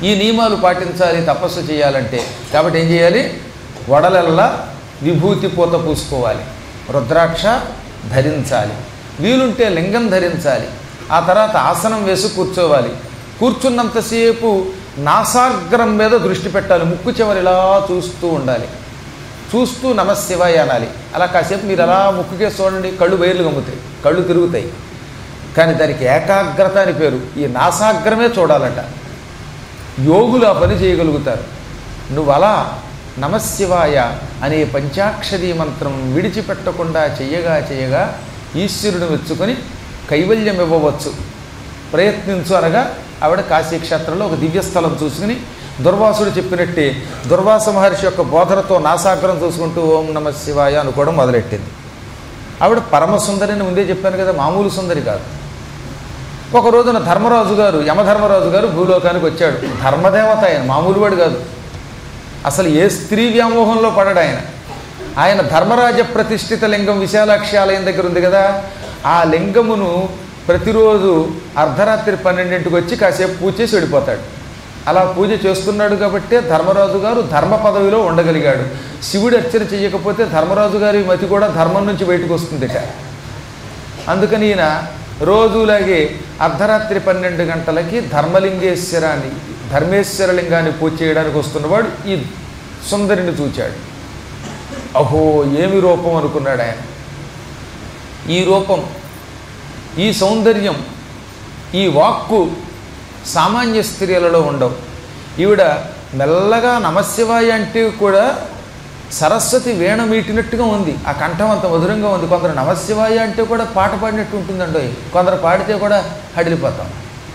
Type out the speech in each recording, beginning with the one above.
ఈ నియమాలు పాటించాలి తపస్సు చేయాలంటే కాబట్టి ఏం చేయాలి వడలల్లా విభూతి పూత పూసుకోవాలి రుద్రాక్ష ధరించాలి వీలుంటే లింగం ధరించాలి ఆ తర్వాత ఆసనం వేసి కూర్చోవాలి కూర్చున్నంతసేపు నాసాగ్రం మీద దృష్టి పెట్టాలి ముక్కు చివరి ఇలా చూస్తూ ఉండాలి చూస్తూ నమశివాయ అనాలి అలా కాసేపు మీరు అలా ముక్కుకే చూడండి కళ్ళు బయర్లు గమ్ముతాయి కళ్ళు తిరుగుతాయి కానీ దానికి ఏకాగ్రత అని పేరు ఈ నాసాగ్రమే చూడాలట యోగులు ఆ పని చేయగలుగుతారు నువ్వు అలా నమశివాయ అనే పంచాక్షరీ మంత్రం విడిచిపెట్టకుండా చెయ్యగా చెయ్యగా ఈశ్వరుడు మెచ్చుకొని కైవల్యం ఇవ్వవచ్చు ప్రయత్నించు అనగా ఆవిడ కాశీక్షేత్రంలో ఒక దివ్యస్థలం చూసుకుని దుర్వాసుడు చెప్పినట్టే దుర్వాస మహర్షి యొక్క బోధనతో నాసాగ్రం చూసుకుంటూ ఓం నమ శివాయ అనుకోవడం మొదలెట్టింది ఆవిడ పరమ సుందరిని ముందే చెప్పాను కదా మామూలు సుందరి కాదు ఒక రోజున ధర్మరాజు గారు యమధర్మరాజు గారు భూలోకానికి వచ్చాడు ధర్మదేవత ఆయన మామూలు వాడు కాదు అసలు ఏ స్త్రీ వ్యామోహంలో పడడు ఆయన ఆయన ధర్మరాజ ప్రతిష్ఠిత లింగం విశాలాక్షి ఆలయం దగ్గర ఉంది కదా ఆ లింగమును ప్రతిరోజు అర్ధరాత్రి పన్నెండింటికి వచ్చి కాసేపు పూజ చేసి వెళ్ళిపోతాడు అలా పూజ చేస్తున్నాడు కాబట్టే ధర్మరాజు గారు ధర్మ పదవిలో ఉండగలిగాడు శివుడు అర్చన చేయకపోతే ధర్మరాజు గారి మతి కూడా ధర్మం నుంచి బయటకు వస్తుందిట అందుకని ఈయన రోజులాగే అర్ధరాత్రి పన్నెండు గంటలకి ధర్మలింగేశ్వరాన్ని ధర్మేశ్వర లింగాన్ని పూజ చేయడానికి వస్తున్నవాడు ఈ సుందరిని చూచాడు అహో ఏమి రూపం అనుకున్నాడు ఆయన ఈ రూపం ఈ సౌందర్యం ఈ వాక్కు సామాన్య స్త్రీలలో ఉండవు ఈవిడ మెల్లగా నమశివాయ అంటే కూడా సరస్వతి వీణ మీటినట్టుగా ఉంది ఆ కంఠం అంత మధురంగా ఉంది కొందరు నమశివాయ అంటే కూడా పాట పాడినట్టు ఉంటుందండి కొందరు పాడితే కూడా హడిలిపోతాం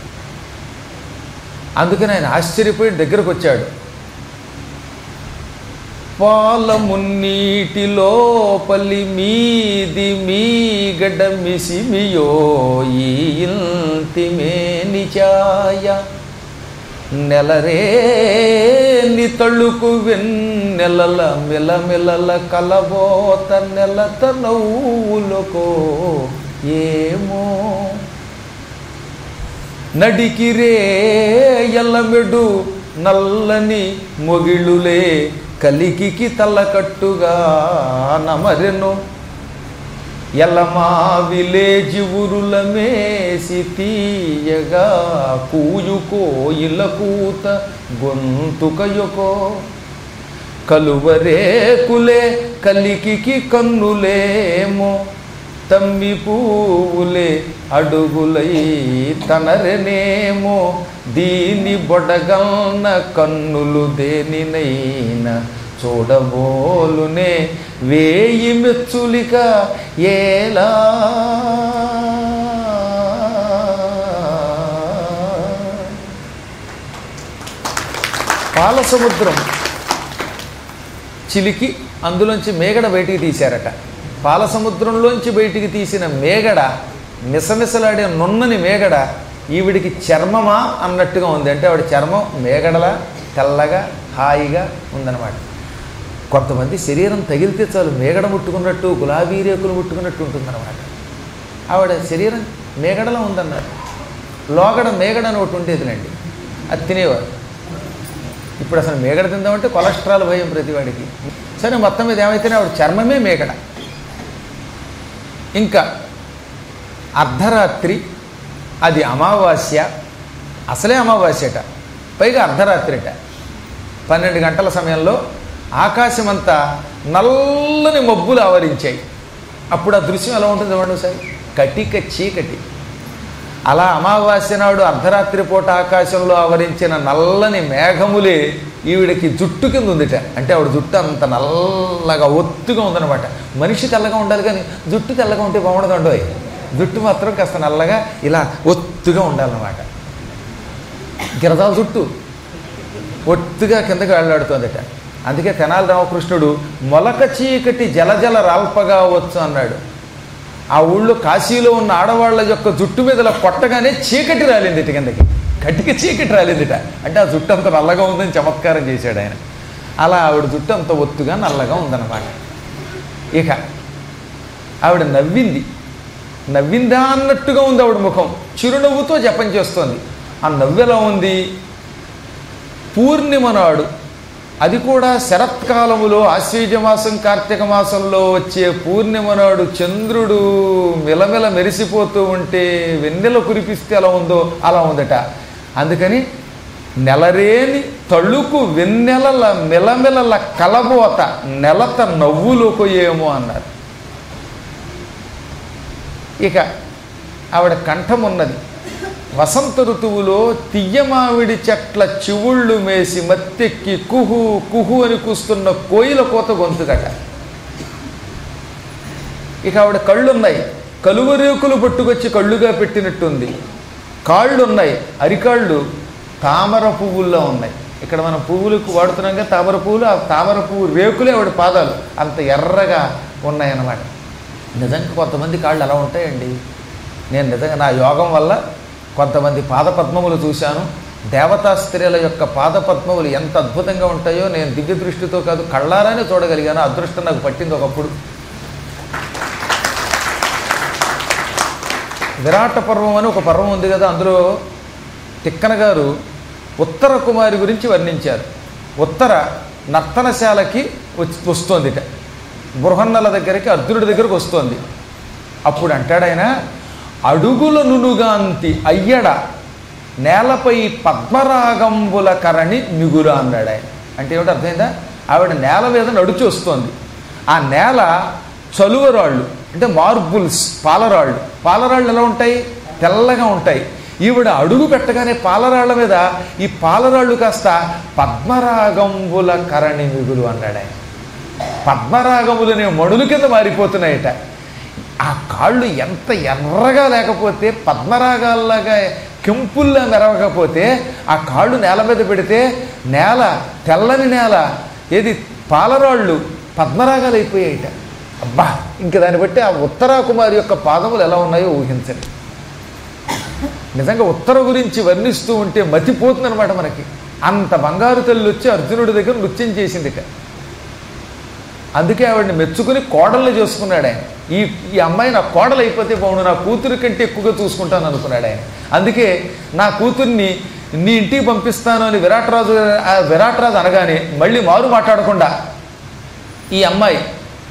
అందుకని ఆయన ఆశ్చర్యపోయి దగ్గరకు వచ్చాడు పాలమున్నీటి లోపలి మీది మీ గడ్డ మిసిమియో ఈ ఇంతిమే నిచాయ నెలరేని తళుకు వెన్నెలల మెలమెలల కలబోత నెలత నవ్వులకో ఏమో నడికిరే ఎల్లమెడు నల్లని మొగిళ్ళులే కలికికి తలకట్టుగా నమరెను ఎల్లమా విలేజి ఉరుల మేసి తీయగా కూయుకో ఇల కూత గొంతుకయొకో కలువరేకులే కలికికి కన్నులేమో తమ్మి పువ్వులే అడుగులై తనరనేమో దీని బొడగల్న కన్నులు దేనినైనా చూడబోలునే వేయి మెచ్చులిక ఏలా పాల సముద్రం చిలికి అందులోంచి మేగడ బయటికి తీశారట పాల సముద్రంలోంచి బయటికి తీసిన మేగడ మిసమిసలాడే నున్నని మేగడ ఈవిడికి చర్మమా అన్నట్టుగా ఉంది అంటే ఆవిడ చర్మం మేగడలా తెల్లగా హాయిగా ఉందన్నమాట కొంతమంది శరీరం తగిలితే చాలు మేగడ ముట్టుకున్నట్టు గులాబీ రేకులు ముట్టుకున్నట్టు ఉంటుందన్నమాట ఆవిడ శరీరం మేగడలో ఉందన్నారు లోగడ మేగడ అని ఒకటి ఉండేదిలేండి అది తినేవారు ఇప్పుడు అసలు మేగడ తిందామంటే కొలెస్ట్రాల్ భయం ప్రతివాడికి సరే మొత్తం మీద ఏమైతేనే ఆవిడ చర్మమే మేగడ ఇంకా అర్ధరాత్రి అది అమావాస్య అసలే అమావాస్యట పైగా అర్ధరాత్రిట పన్నెండు గంటల సమయంలో ఆకాశమంతా నల్లని మబ్బులు ఆవరించాయి అప్పుడు ఆ దృశ్యం ఎలా ఉంటుంది చూడండి ఒకసారి కటిక చీకటి అలా అమావాస్య నాడు అర్ధరాత్రి పూట ఆకాశంలో ఆవరించిన నల్లని మేఘములే ఈవిడకి జుట్టు కింద ఉందిట అంటే ఆవిడ జుట్టు అంత నల్లగా ఒత్తుగా ఉందన్నమాట మనిషి తెల్లగా ఉండాలి కానీ జుట్టు తెల్లగా ఉంటే బాగుండదు జుట్టు మాత్రం కాస్త నల్లగా ఇలా ఒత్తుగా ఉండాలన్నమాట గిరదాల జుట్టు ఒత్తుగా కిందకి వెళ్ళాడుతోందట అందుకే తెనాలి రామకృష్ణుడు మొలక చీకటి జలజల రాల్పగా వచ్చు అన్నాడు ఆ ఊళ్ళో కాశీలో ఉన్న ఆడవాళ్ళ యొక్క జుట్టు మీద ఇలా కొట్టగానే చీకటి రాలింది ఇటు కిందకి కటిక చీకటి రాలిందిట అంటే ఆ జుట్టు అంత నల్లగా ఉందని చమత్కారం చేశాడు ఆయన అలా ఆవిడ జుట్టు అంత ఒత్తుగా నల్లగా ఉందన్నమాట ఇక ఆవిడ నవ్వింది నవ్విందా అన్నట్టుగా ఉంది ఆవిడ ముఖం చిరునవ్వుతో జపం చేస్తోంది ఆ నవ్వు ఎలా ఉంది పూర్ణిమ నాడు అది కూడా శరత్కాలములో ఆశ్వీజ మాసం కార్తీక మాసంలో వచ్చే పూర్ణిమ నాడు చంద్రుడు మిలమిల మెరిసిపోతూ ఉంటే వెన్నెల కురిపిస్తే ఎలా ఉందో అలా ఉందట అందుకని నెలరేని తళుకు వెన్నెలల మిలమిలల కలబోత నెలత నవ్వులోకి ఏమో అన్నారు ఇక ఆవిడ కంఠం ఉన్నది వసంత ఋతువులో తియ్యమావిడి చెట్ల చివుళ్ళు మేసి మత్తెక్కి కుహు కుహు అని కూస్తున్న కోయిల కోత గొంతుగట ఇక ఆవిడ కళ్ళున్నాయి కలువరేకులు పట్టుకొచ్చి కళ్ళుగా పెట్టినట్టుంది కాళ్ళున్నాయి అరికాళ్ళు తామర పువ్వుల్లో ఉన్నాయి ఇక్కడ మనం పువ్వులకు వాడుతున్నాం కదా తామర పువ్వులు ఆ తామర పువ్వు రేకులే ఆవిడ పాదాలు అంత ఎర్రగా ఉన్నాయన్నమాట నిజంగా కొంతమంది కాళ్ళు అలా ఉంటాయండి నేను నిజంగా నా యోగం వల్ల కొంతమంది పాదపద్మములు చూశాను దేవతా స్త్రీల యొక్క పాదపద్మములు ఎంత అద్భుతంగా ఉంటాయో నేను దివ్య దృష్టితో కాదు కళ్ళారానే చూడగలిగాను అదృష్టం నాకు పట్టింది ఒకప్పుడు విరాట పర్వం అని ఒక పర్వం ఉంది కదా అందులో తిక్కన గారు ఉత్తర కుమారి గురించి వర్ణించారు ఉత్తర నర్తనశాలకి వచ్చి వస్తోందిట బృహన్నల దగ్గరికి అర్జునుడి దగ్గరకు వస్తోంది అప్పుడు అంటాడు ఆయన అడుగుల నునుగాంతి అయ్యడ నేలపై పద్మరాగంబుల కరణి మిగులు అన్నాడు ఆయన అంటే ఏమిటి అర్థమైందా ఆవిడ నేల మీద నడుచి వస్తోంది ఆ నేల చలువరాళ్ళు అంటే మార్బుల్స్ పాలరాళ్ళు పాలరాళ్ళు ఎలా ఉంటాయి తెల్లగా ఉంటాయి ఈవిడ అడుగు పెట్టగానే పాలరాళ్ళ మీద ఈ పాలరాళ్ళు కాస్త పద్మరాగంబుల కరణి మిగులు అన్నాడు ఆయన పద్మరాగములనే మడులు కింద మారిపోతున్నాయట ఆ కాళ్ళు ఎంత ఎర్రగా లేకపోతే పద్మరాగాల్లాగా కెంపుల్లా మెరవకపోతే ఆ కాళ్ళు నేల మీద పెడితే నేల తెల్లని నేల ఏది పాలరాళ్ళు పద్మరాగాలు అయిపోయాయిట అబ్బా ఇంక దాన్ని బట్టి ఆ ఉత్తరా కుమారి యొక్క పాదములు ఎలా ఉన్నాయో ఊహించండి నిజంగా ఉత్తర గురించి వర్ణిస్తూ ఉంటే మతిపోతుందనమాట మనకి అంత బంగారు తల్లి వచ్చి అర్జునుడి దగ్గర నృత్యం చేసింది ఇక అందుకే ఆవిడని మెచ్చుకుని కోడళ్ళు చేసుకున్నాడు ఆయన ఈ ఈ అమ్మాయి నా కోడలు అయిపోతే బాగుండు నా కూతురు కంటే ఎక్కువగా చూసుకుంటాను అనుకున్నాడు ఆయన అందుకే నా కూతుర్ని నీ ఇంటికి పంపిస్తాను అని విరాటరాజు ఆ విరాటరాజు అనగానే మళ్ళీ మారు మాట్లాడకుండా ఈ అమ్మాయి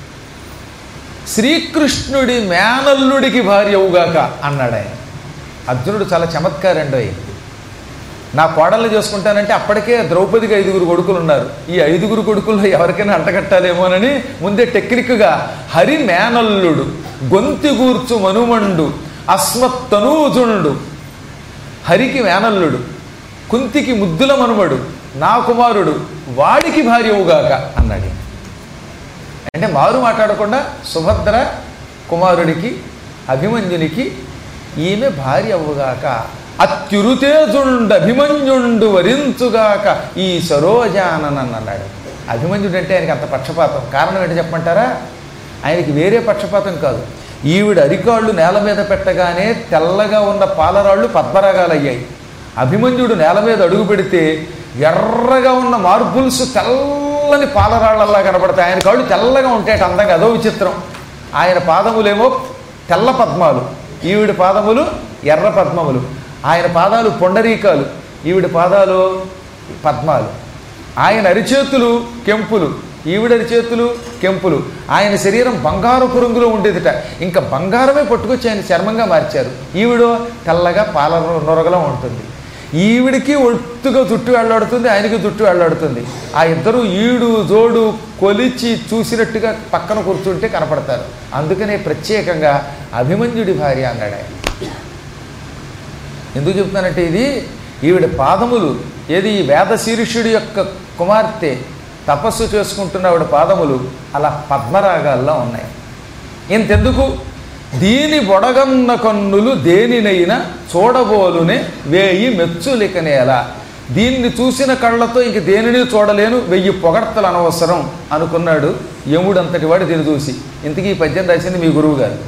శ్రీకృష్ణుడి మేనల్లుడికి భార్య అవుగాక అన్నాడు ఆయన అర్జునుడు చాలా చమత్కారండో నా కోడళ్ళు చేసుకుంటానంటే అప్పటికే ద్రౌపదికి ఐదుగురు కొడుకులు ఉన్నారు ఈ ఐదుగురు కొడుకుల్లో ఎవరికైనా అంటగట్టాలేమోనని ముందే టెక్నిక్గా హరి మేనల్లుడు గొంతిగూర్చు మనుమండు అస్మత్తనూజుండు హరికి మేనల్లుడు కుంతికి ముద్దుల మనుమడు నా కుమారుడు వాడికి భార్యవుగాక అన్నాడు అంటే మారు మాట్లాడకుండా సుభద్ర కుమారుడికి అభిమన్యునికి ఈమె భార్య అవ్వుగాక అత్యురుతేజుండు అభిమన్యుండు వరించుగాక ఈ సరోజానన్ అన్నాడు అభిమన్యుడు అంటే ఆయనకి అంత పక్షపాతం కారణం ఏంటి చెప్పమంటారా ఆయనకి వేరే పక్షపాతం కాదు ఈవిడ అరికాళ్ళు నేల మీద పెట్టగానే తెల్లగా ఉన్న పాలరాళ్ళు పద్మరాగాలు అయ్యాయి అభిమన్యుడు నేల మీద అడుగు పెడితే ఎర్రగా ఉన్న మార్బుల్స్ తెల్లని పాలరాళ్ళల్లా కనబడతాయి ఆయన కాళ్ళు తెల్లగా ఉంటాయట అందంగా అదో విచిత్రం ఆయన పాదములేమో తెల్ల పద్మాలు ఈవిడ పాదములు ఎర్ర పద్మములు ఆయన పాదాలు పొండరీకాలు ఈవిడ పాదాలు పద్మాలు ఆయన అరిచేతులు కెంపులు ఈవిడ అరిచేతులు కెంపులు ఆయన శరీరం బంగారపు రంగులో ఉండేదిట ఇంకా బంగారమే పట్టుకొచ్చి ఆయన చర్మంగా మార్చారు ఈవిడో తెల్లగా పాల నొరగలా ఉంటుంది ఈవిడికి ఒత్తుగా జుట్టు వెళ్ళాడుతుంది ఆయనకి జుట్టు వెళ్ళాడుతుంది ఆ ఇద్దరు ఈడు జోడు కొలిచి చూసినట్టుగా పక్కన కూర్చుంటే కనపడతారు అందుకనే ప్రత్యేకంగా అభిమన్యుడి భార్య అన్నాడు ఆయన ఎందుకు చెప్తానంటే ఇది ఈవిడ పాదములు ఏది ఈ వేద శీర్షుడి యొక్క కుమార్తె తపస్సు చేసుకుంటున్న ఆవిడ పాదములు అలా పద్మరాగాల్లో ఉన్నాయి ఇంతెందుకు దీని బొడగన్న కన్నులు దేనినైనా చూడబోలునే వేయి మెచ్చులికనేలా దీన్ని చూసిన కళ్ళతో ఇంక దేనిని చూడలేను వెయ్యి పొగడ్తలు అనవసరం అనుకున్నాడు యముడు అంతటి వాడు దీన్ని చూసి ఇంతకీ ఈ పద్యం రాసింది మీ గురువు గారు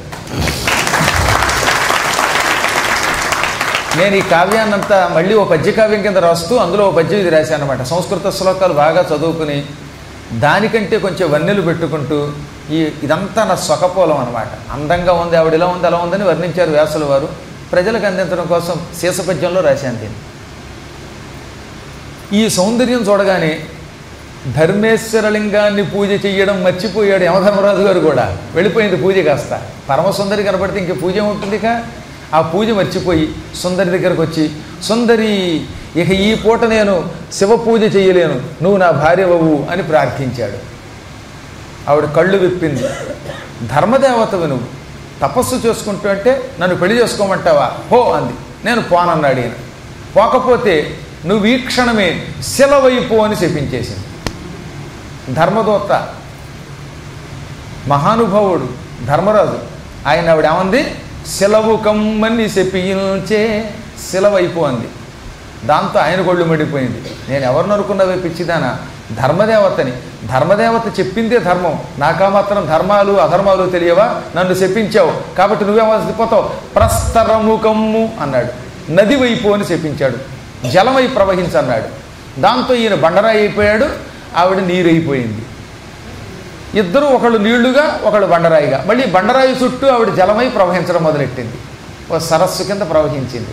నేను ఈ కావ్యాన్నంతా మళ్ళీ ఓ పద్య కావ్యం కింద రాస్తూ అందులో ఓ పద్యం ఇది రాశాను అనమాట సంస్కృత శ్లోకాలు బాగా చదువుకుని దానికంటే కొంచెం వన్నెలు పెట్టుకుంటూ ఈ ఇదంతా నా సొకపోలం అనమాట అందంగా ఉంది ఆవిడ ఇలా ఉంది అలా ఉందని వర్ణించారు వ్యాసుల వారు ప్రజలకు అందించడం కోసం శీసపద్యంలో రాశాను దీన్ని ఈ సౌందర్యం చూడగానే ధర్మేశ్వరలింగాన్ని పూజ చెయ్యడం మర్చిపోయాడు యమధర్మరాజు గారు కూడా వెళ్ళిపోయింది పూజ కాస్త పరమసుందరి కనబడితే ఇంక పూజ ఉంటుందిక ఆ పూజ మర్చిపోయి సుందరి దగ్గరకు వచ్చి సుందరి ఇక ఈ పూట నేను శివ పూజ చేయలేను నువ్వు నా భార్యవవు అని ప్రార్థించాడు ఆవిడ కళ్ళు విప్పింది ధర్మదేవతవి నువ్వు తపస్సు చేసుకుంటూ అంటే నన్ను పెళ్లి చేసుకోమంటావా హో అంది నేను పోనన్నాడు ఈయన పోకపోతే నువ్వు ఈ క్షణమే శిలవైపో అని చెప్పించేసింది ధర్మదూత మహానుభావుడు ధర్మరాజు ఆయన ఆవిడ ఏమంది శిలవు కమ్మని చెప్పించే శిలవైపు అంది దాంతో ఆయన కొళ్ళు మడిపోయింది నేను ఎవరిని అనుకున్నవే పిచ్చిదానా ధర్మదేవతని ధర్మదేవత చెప్పిందే ధర్మం నాకా మాత్రం ధర్మాలు అధర్మాలు తెలియవా నన్ను చెప్పించావు కాబట్టి నువ్వేమోపోతావు ప్రస్తరముఖమ్ము అన్నాడు నది వైపు అని చెప్పించాడు జలమై ప్రవహించన్నాడు దాంతో ఈయన బండరాయి అయిపోయాడు ఆవిడ నీరైపోయింది ఇద్దరు ఒకళ్ళు నీళ్లుగా ఒకళ్ళు బండరాయిగా మళ్ళీ బండరాయి చుట్టూ ఆవిడ జలమై ప్రవహించడం మొదలెట్టింది ఓ సరస్సు కింద ప్రవహించింది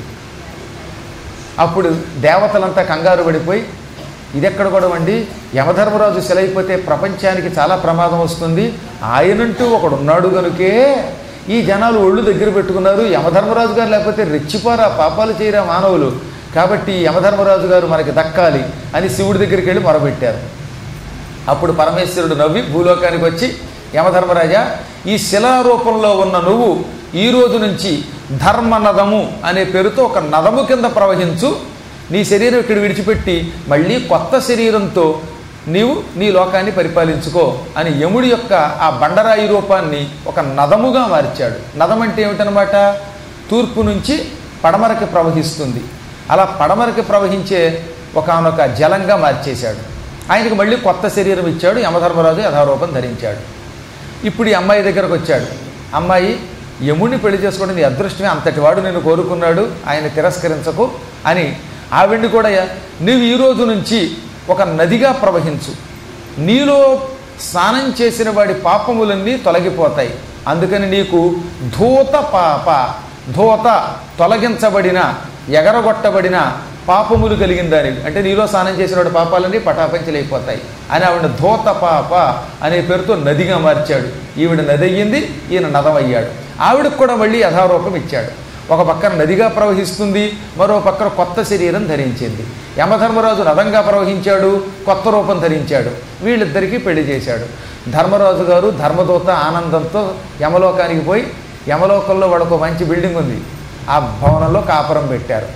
అప్పుడు దేవతలంతా కంగారు పడిపోయి ఇదెక్కడ కూడా అండి యమధర్మరాజు సెలైపోతే ప్రపంచానికి చాలా ప్రమాదం వస్తుంది ఆయనంటూ ఒకడు ఉన్నాడు కనుకే ఈ జనాలు ఒళ్ళు దగ్గర పెట్టుకున్నారు యమధర్మరాజు గారు లేకపోతే రెచ్చిపోరా పాపాలు చేయరా మానవులు కాబట్టి యమధర్మరాజు గారు మనకి దక్కాలి అని శివుడి దగ్గరికి వెళ్ళి మొరబెట్టారు అప్పుడు పరమేశ్వరుడు నవ్వి భూలోకానికి వచ్చి యమధర్మరాజా ఈ శిలారూపంలో ఉన్న నువ్వు ఈ రోజు నుంచి ధర్మనదము అనే పేరుతో ఒక నదము కింద ప్రవహించు నీ శరీరం ఇక్కడ విడిచిపెట్టి మళ్ళీ కొత్త శరీరంతో నీవు నీ లోకాన్ని పరిపాలించుకో అని యముడి యొక్క ఆ బండరాయి రూపాన్ని ఒక నదముగా మార్చాడు నదం అంటే ఏమిటనమాట తూర్పు నుంచి పడమరకి ప్రవహిస్తుంది అలా పడమరకి ప్రవహించే ఒకనొక జలంగా మార్చేశాడు ఆయనకు మళ్ళీ కొత్త శరీరం ఇచ్చాడు యమధర్మరాజు యథారూపం ధరించాడు ఇప్పుడు ఈ అమ్మాయి దగ్గరకు వచ్చాడు అమ్మాయి యముడిని పెళ్లి చేసుకోవడం నీ అదృష్టమే అంతటి వాడు నేను కోరుకున్నాడు ఆయన తిరస్కరించకు అని ఆవిడ్ని కూడా నువ్వు ఈ రోజు నుంచి ఒక నదిగా ప్రవహించు నీలో స్నానం చేసిన వాడి పాపములన్నీ తొలగిపోతాయి అందుకని నీకు ధూత పాప ధూత తొలగించబడిన ఎగరగొట్టబడిన పాపములు కలిగిన దానికి అంటే నీలో స్నానం చేసిన వాడి పాపాలన్నీ పటాపంచలైపోతాయి అని ఆవిడ ధూత పాప అనే పేరుతో నదిగా మార్చాడు ఈవిడ నది అయ్యింది ఈయన నదమయ్యాడు ఆవిడకు కూడా మళ్ళీ యథారూపం ఇచ్చాడు ఒక పక్కన నదిగా ప్రవహిస్తుంది మరో పక్కన కొత్త శరీరం ధరించింది యమధర్మరాజు నదంగా ప్రవహించాడు కొత్త రూపం ధరించాడు వీళ్ళిద్దరికీ పెళ్లి చేశాడు ధర్మరాజు గారు ధర్మదూత ఆనందంతో యమలోకానికి పోయి యమలోకంలో వాళ్ళకు మంచి బిల్డింగ్ ఉంది ఆ భవనంలో కాపురం పెట్టారు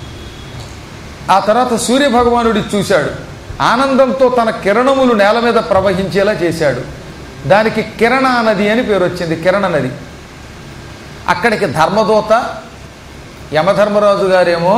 ఆ తర్వాత సూర్యభగవానుడి చూశాడు ఆనందంతో తన కిరణములు నేల మీద ప్రవహించేలా చేశాడు దానికి కిరణ నది అని పేరు వచ్చింది కిరణ నది అక్కడికి ధర్మదూత యమధర్మరాజు గారేమో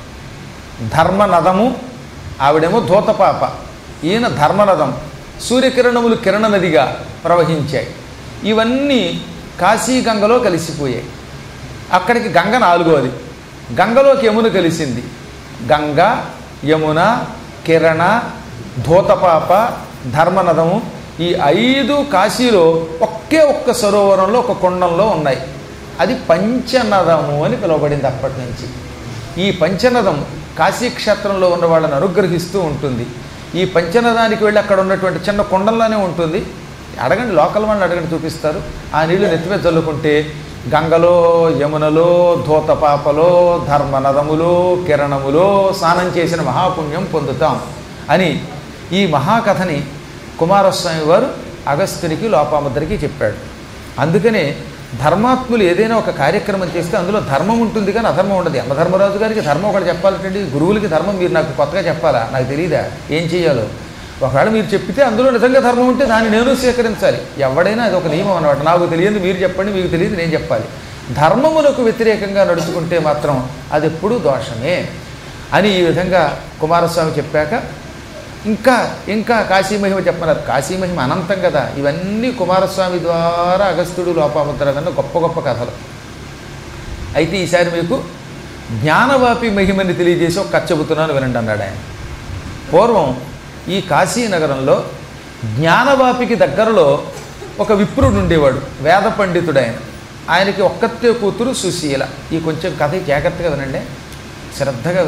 ధర్మనదము ఆవిడేమో ధూతపాప ఈయన ధర్మనదం సూర్యకిరణములు కిరణ నదిగా ప్రవహించాయి ఇవన్నీ కాశీగంగలో కలిసిపోయాయి అక్కడికి గంగ నాలుగోది గంగలోకి యమున కలిసింది గంగ యమున కిరణ ధూతపాప ధర్మనదము ఈ ఐదు కాశీలో ఒకే ఒక్క సరోవరంలో ఒక కుండంలో ఉన్నాయి అది పంచనదము అని పిలువబడింది అప్పటి నుంచి ఈ పంచనదం కాశీక్షేత్రంలో ఉన్న వాళ్ళని అనుగ్రహిస్తూ ఉంటుంది ఈ పంచనదానికి వెళ్ళి అక్కడ ఉన్నటువంటి చిన్న కుండంలోనే ఉంటుంది అడగండి లోకల్ వాళ్ళని అడగండి చూపిస్తారు ఆ నీళ్లు నెత్తిమీద చల్లుకుంటే గంగలో యమునలో ధూతపాపలో ధర్మనదములో కిరణములో స్నానం చేసిన మహాపుణ్యం పొందుతాం అని ఈ మహాకథని కుమారస్వామి వారు అగస్త్యునికి లోపాముద్రకి చెప్పాడు అందుకనే ధర్మాత్ములు ఏదైనా ఒక కార్యక్రమం చేస్తే అందులో ధర్మం ఉంటుంది కానీ అధర్మం ఉండదు యమధర్మరాజు గారికి ధర్మం ఒకటి చెప్పాలంటే గురువులకి ధర్మం మీరు నాకు కొత్తగా చెప్పాలా నాకు తెలియదా ఏం చేయాలో ఒకవేళ మీరు చెప్పితే అందులో నిజంగా ధర్మం ఉంటే దాన్ని నేను స్వీకరించాలి ఎవడైనా అది ఒక నియమం అనమాట నాకు తెలియదు మీరు చెప్పండి మీకు తెలియదు నేను చెప్పాలి ధర్మములకు వ్యతిరేకంగా నడుచుకుంటే మాత్రం అది ఎప్పుడూ దోషమే అని ఈ విధంగా కుమారస్వామి చెప్పాక ఇంకా ఇంకా కాశీమహిమ చెప్పన్నారు కాశీమహిమ అనంతం కదా ఇవన్నీ కుమారస్వామి ద్వారా అగస్త్యుడు లోపాముద్ర కన్నా గొప్ప గొప్ప కథలు అయితే ఈసారి మీకు జ్ఞానవాపి మహిమని తెలియజేసి ఒక కథ చెబుతున్నాను వినండి అన్నాడు ఆయన పూర్వం ఈ కాశీ నగరంలో జ్ఞానవాపికి దగ్గరలో ఒక విప్రుడు ఉండేవాడు వేద పండితుడు ఆయన ఆయనకి ఒక్కతే కూతురు సుశీల ఈ కొంచెం కథ జాగ్రత్తగా వినండి శ్రద్ధగా వినండి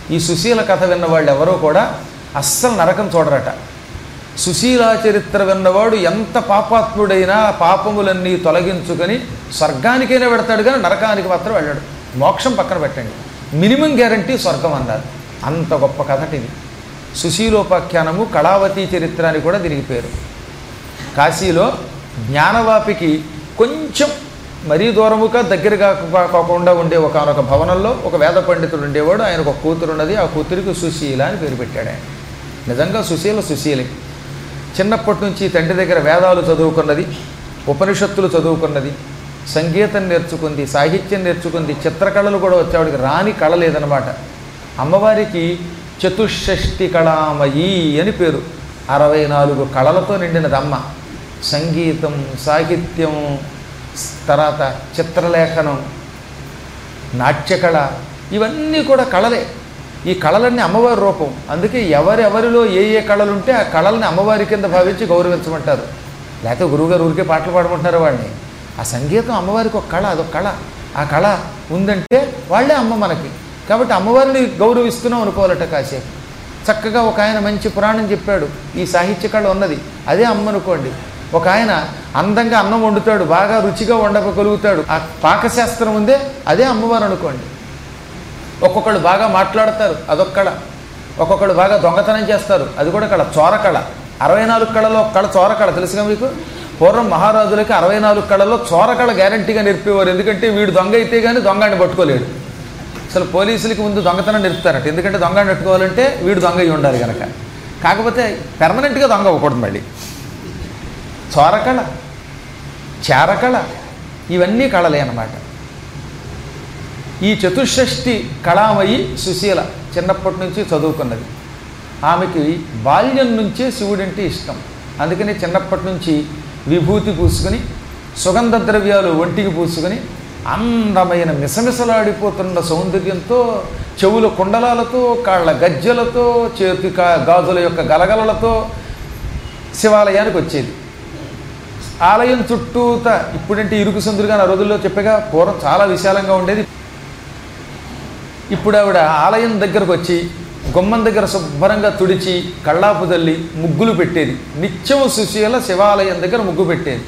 ఈ సుశీల కథ విన్న వాళ్ళు ఎవరో కూడా అస్సలు నరకం చూడరట సుశీలా చరిత్ర విన్నవాడు ఎంత పాపాత్ముడైనా పాపములన్నీ తొలగించుకొని స్వర్గానికైనా పెడతాడు కానీ నరకానికి మాత్రం వెళ్ళాడు మోక్షం పక్కన పెట్టండి మినిమం గ్యారంటీ స్వర్గం అన్నారు అంత గొప్ప కథటి ఇది సుశీలోపాఖ్యానము కళావతి చరిత్ర అని కూడా దీనికి పేరు కాశీలో జ్ఞానవాపికి కొంచెం మరీ దూరముగా దగ్గర కాక- కాకుండా ఉండే ఒకనొక భవనంలో ఒక వేద పండితుడు ఉండేవాడు ఆయనకు ఒక కూతురు ఉన్నది ఆ కూతురికి సుశీల అని పేరు పెట్టాడు ఆయన నిజంగా సుశీల సుశీలే చిన్నప్పటి నుంచి తండ్రి దగ్గర వేదాలు చదువుకున్నది ఉపనిషత్తులు చదువుకున్నది సంగీతం నేర్చుకుంది సాహిత్యం నేర్చుకుంది చిత్రకళలు కూడా వచ్చేవాడికి రాని కళ లేదనమాట అమ్మవారికి చతుషష్ఠి కళామయీ అని పేరు అరవై నాలుగు కళలతో నిండినది అమ్మ సంగీతం సాహిత్యం తర్వాత చిత్రలేఖనం నాట్యకళ ఇవన్నీ కూడా కళలే ఈ కళలన్నీ అమ్మవారి రూపం అందుకే ఎవరెవరిలో ఏ ఏ కళలు ఉంటే ఆ కళల్ని అమ్మవారి కింద భావించి గౌరవించమంటారు లేకపోతే గురువుగారు ఊరికే పాటలు పాడమంటారు వాడిని ఆ సంగీతం అమ్మవారికి ఒక కళ అదొక కళ ఆ కళ ఉందంటే వాళ్ళే అమ్మ మనకి కాబట్టి అమ్మవారిని గౌరవిస్తున్నాం అనుకోవాలట కాసేపు చక్కగా ఒక ఆయన మంచి పురాణం చెప్పాడు ఈ సాహిత్య కళ ఉన్నది అదే అమ్మ అనుకోండి ఒక ఆయన అందంగా అన్నం వండుతాడు బాగా రుచిగా వండగలుగుతాడు ఆ పాకశాస్త్రం ఉందే అదే అమ్మవారు అనుకోండి ఒక్కొక్కళ్ళు బాగా మాట్లాడతారు అదొక కళ ఒక్కొక్కళ్ళు బాగా దొంగతనం చేస్తారు అది కూడా కళ చోర కళ అరవై నాలుగు కళలో ఒక కళ చోర కళ తెలుసుగా మీకు పూర్వం మహారాజులకి అరవై నాలుగు కళలో చోర కళ గ్యారంటీగా నేర్పేవారు ఎందుకంటే వీడు దొంగ అయితే కానీ దొంగని పట్టుకోలేడు అసలు పోలీసులకి ముందు దొంగతనం నేర్పుతారట ఎందుకంటే దొంగని పట్టుకోవాలంటే వీడు దొంగ అయి ఉండాలి కనుక కాకపోతే పెర్మనెంట్గా దొంగ అవ్వకూడదు మళ్ళీ చోరకళ చారకళ ఇవన్నీ కళలే అన్నమాట ఈ చతుషష్ఠి కళామయి సుశీల చిన్నప్పటి నుంచి చదువుకున్నది ఆమెకి బాల్యం నుంచే శివుడంటే ఇష్టం అందుకని చిన్నప్పటి నుంచి విభూతి పూసుకొని సుగంధ ద్రవ్యాలు ఒంటికి పూసుకొని అందమైన మిసమిసలాడిపోతున్న సౌందర్యంతో చెవుల కుండలాలతో కాళ్ళ గజ్జలతో చేతి కా- గాజుల యొక్క గలగలలతో శివాలయానికి వచ్చేది ఆలయం చుట్టూత ఇప్పుడంటే ఇరుకు సందులుగా ఆ రోజుల్లో చెప్పగా పూర్వం చాలా విశాలంగా ఉండేది ఇప్పుడు ఆవిడ ఆలయం దగ్గరకు వచ్చి గుమ్మం దగ్గర శుభ్రంగా తుడిచి కళ్ళాపు తల్లి ముగ్గులు పెట్టేది నిత్యం సుశీల శివాలయం దగ్గర ముగ్గు పెట్టేది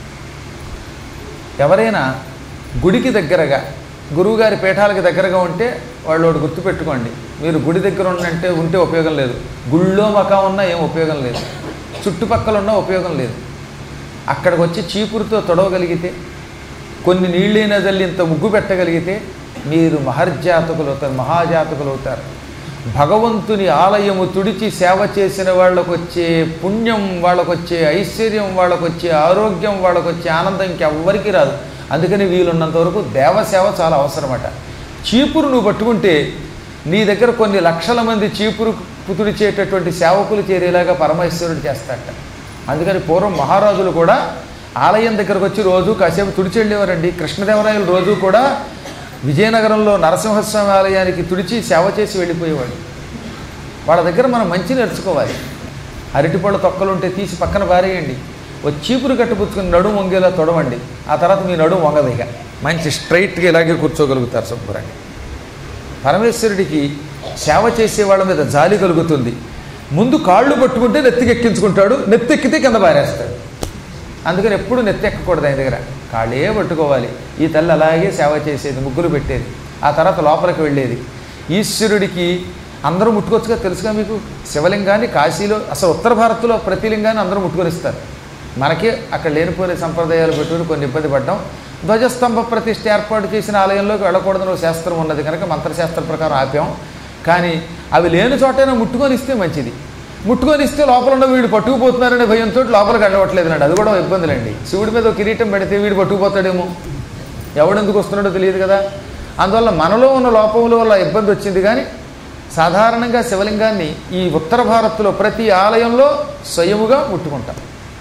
ఎవరైనా గుడికి దగ్గరగా గురువుగారి పీఠాలకి దగ్గరగా ఉంటే వాళ్ళు ఒకటి గుర్తుపెట్టుకోండి మీరు గుడి దగ్గర ఉన్నంటే ఉంటే ఉపయోగం లేదు గుళ్ళో మకా ఉన్నా ఏం ఉపయోగం లేదు చుట్టుపక్కల ఉన్నా ఉపయోగం లేదు అక్కడికి వచ్చి చీపురుతో తొడవగలిగితే కొన్ని నీళ్ళైనా తల్లి ఇంత ముగ్గు పెట్టగలిగితే మీరు మహర్జాతకులు అవుతారు మహాజాతకులు అవుతారు భగవంతుని ఆలయము తుడిచి సేవ చేసిన వాళ్ళకు వచ్చే పుణ్యం వాళ్ళకు వచ్చే ఐశ్వర్యం వాళ్ళకు వచ్చే ఆరోగ్యం వాళ్ళకు వచ్చే ఆనందం ఇంకెవ్వరికీ రాదు అందుకని వీలున్నంత వరకు దేవసేవ చాలా అవసరమట చీపురు నువ్వు పట్టుకుంటే నీ దగ్గర కొన్ని లక్షల మంది చీపురు తుడిచేటటువంటి సేవకులు చేరేలాగా పరమేశ్వరుడు చేస్తాడట అందుకని పూర్వం మహారాజులు కూడా ఆలయం దగ్గరకు వచ్చి రోజు కాసేపు తుడిచెళ్ళేవారండి కృష్ణదేవరాయలు రోజు కూడా విజయనగరంలో నరసింహస్వామి ఆలయానికి తుడిచి సేవ చేసి వెళ్ళిపోయేవాడు వాళ్ళ దగ్గర మనం మంచి నేర్చుకోవాలి అరటిపళ్ళ తొక్కలు ఉంటే తీసి పక్కన పారేయండి ఓ చీపురు కట్టుపుచ్చుకుని నడుము వంగేలా తొడవండి ఆ తర్వాత మీ నడుము వంగదు ఇక మంచి స్ట్రైట్గా ఇలాగే కూర్చోగలుగుతారు శుభ్రంగా పరమేశ్వరుడికి సేవ చేసే వాళ్ళ మీద జాలి కలుగుతుంది ముందు కాళ్ళు పట్టుకుంటే నెత్తికెక్కించుకుంటాడు నెత్తెక్కితే కింద పారేస్తాడు అందుకని ఎప్పుడు నెత్తెక్కకూడదు ఆయన దగ్గర కాళ్ళే పట్టుకోవాలి ఈ తల్లి అలాగే సేవ చేసేది ముగ్గులు పెట్టేది ఆ తర్వాత లోపలికి వెళ్ళేది ఈశ్వరుడికి అందరూ ముట్టుకోవచ్చుగా తెలుసుగా మీకు శివలింగాన్ని కాశీలో అసలు ఉత్తర భారత్లో ప్రతి లింగాన్ని అందరూ ముట్టుకొనిస్తారు మనకి అక్కడ లేనిపోయిన సంప్రదాయాలు పెట్టుకుని కొన్ని ఇబ్బంది పడ్డాం ధ్వజస్తంభ ప్రతిష్ఠ ఏర్పాటు చేసిన ఆలయంలోకి వెళ్ళకూడదని ఒక శాస్త్రం ఉన్నది కనుక మంత్రశాస్త్రం ప్రకారం ఆపాం కానీ అవి లేని చోటైనా ముట్టుకొని ఇస్తే మంచిది ముట్టుకొని ఇస్తే లోపల ఉన్న వీడు పట్టుకుపోతున్నారనే భయంతో లోపలికి వెళ్ళవట్లేదండి అది కూడా ఇబ్బందులండి శివుడి మీద ఒక కిరీటం పెడితే వీడు పట్టుకుపోతాడేమో ఎవడెందుకు వస్తున్నాడో తెలియదు కదా అందువల్ల మనలో ఉన్న లోపముల వల్ల ఇబ్బంది వచ్చింది కానీ సాధారణంగా శివలింగాన్ని ఈ ఉత్తర భారత్లో ప్రతి ఆలయంలో స్వయముగా ముట్టుకుంటాం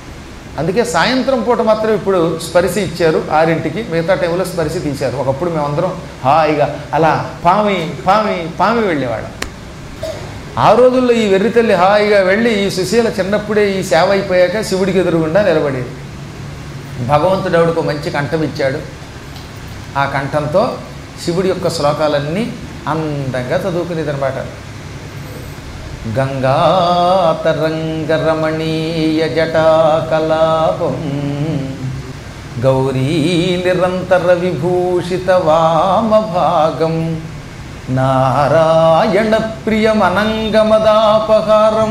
అందుకే సాయంత్రం పూట మాత్రం ఇప్పుడు స్పరిశ ఇచ్చారు ఆరింటికి మిగతా టైంలో స్పరిశ తీశారు ఒకప్పుడు మేమందరం హాయిగా అలా పామి పామి పామి వెళ్ళేవాళ్ళం ఆ రోజుల్లో ఈ వెర్రితల్లి హాయిగా వెళ్ళి ఈ సుశీల చిన్నప్పుడే ఈ సేవ అయిపోయాక శివుడికి ఎదురుగుండా నిలబడేది భగవంతుడు ఆవిడకు మంచి కంఠం ఇచ్చాడు ఆ కంఠంతో శివుడి యొక్క శ్లోకాలన్నీ అందంగా చదువుకునేది అనమాట గంగాతరంగరమణీయ జటాకలాపం గౌరీ నిరంతర విభూషిత వామభాగం నారాయణ ప్రియమనంగమదాపహారం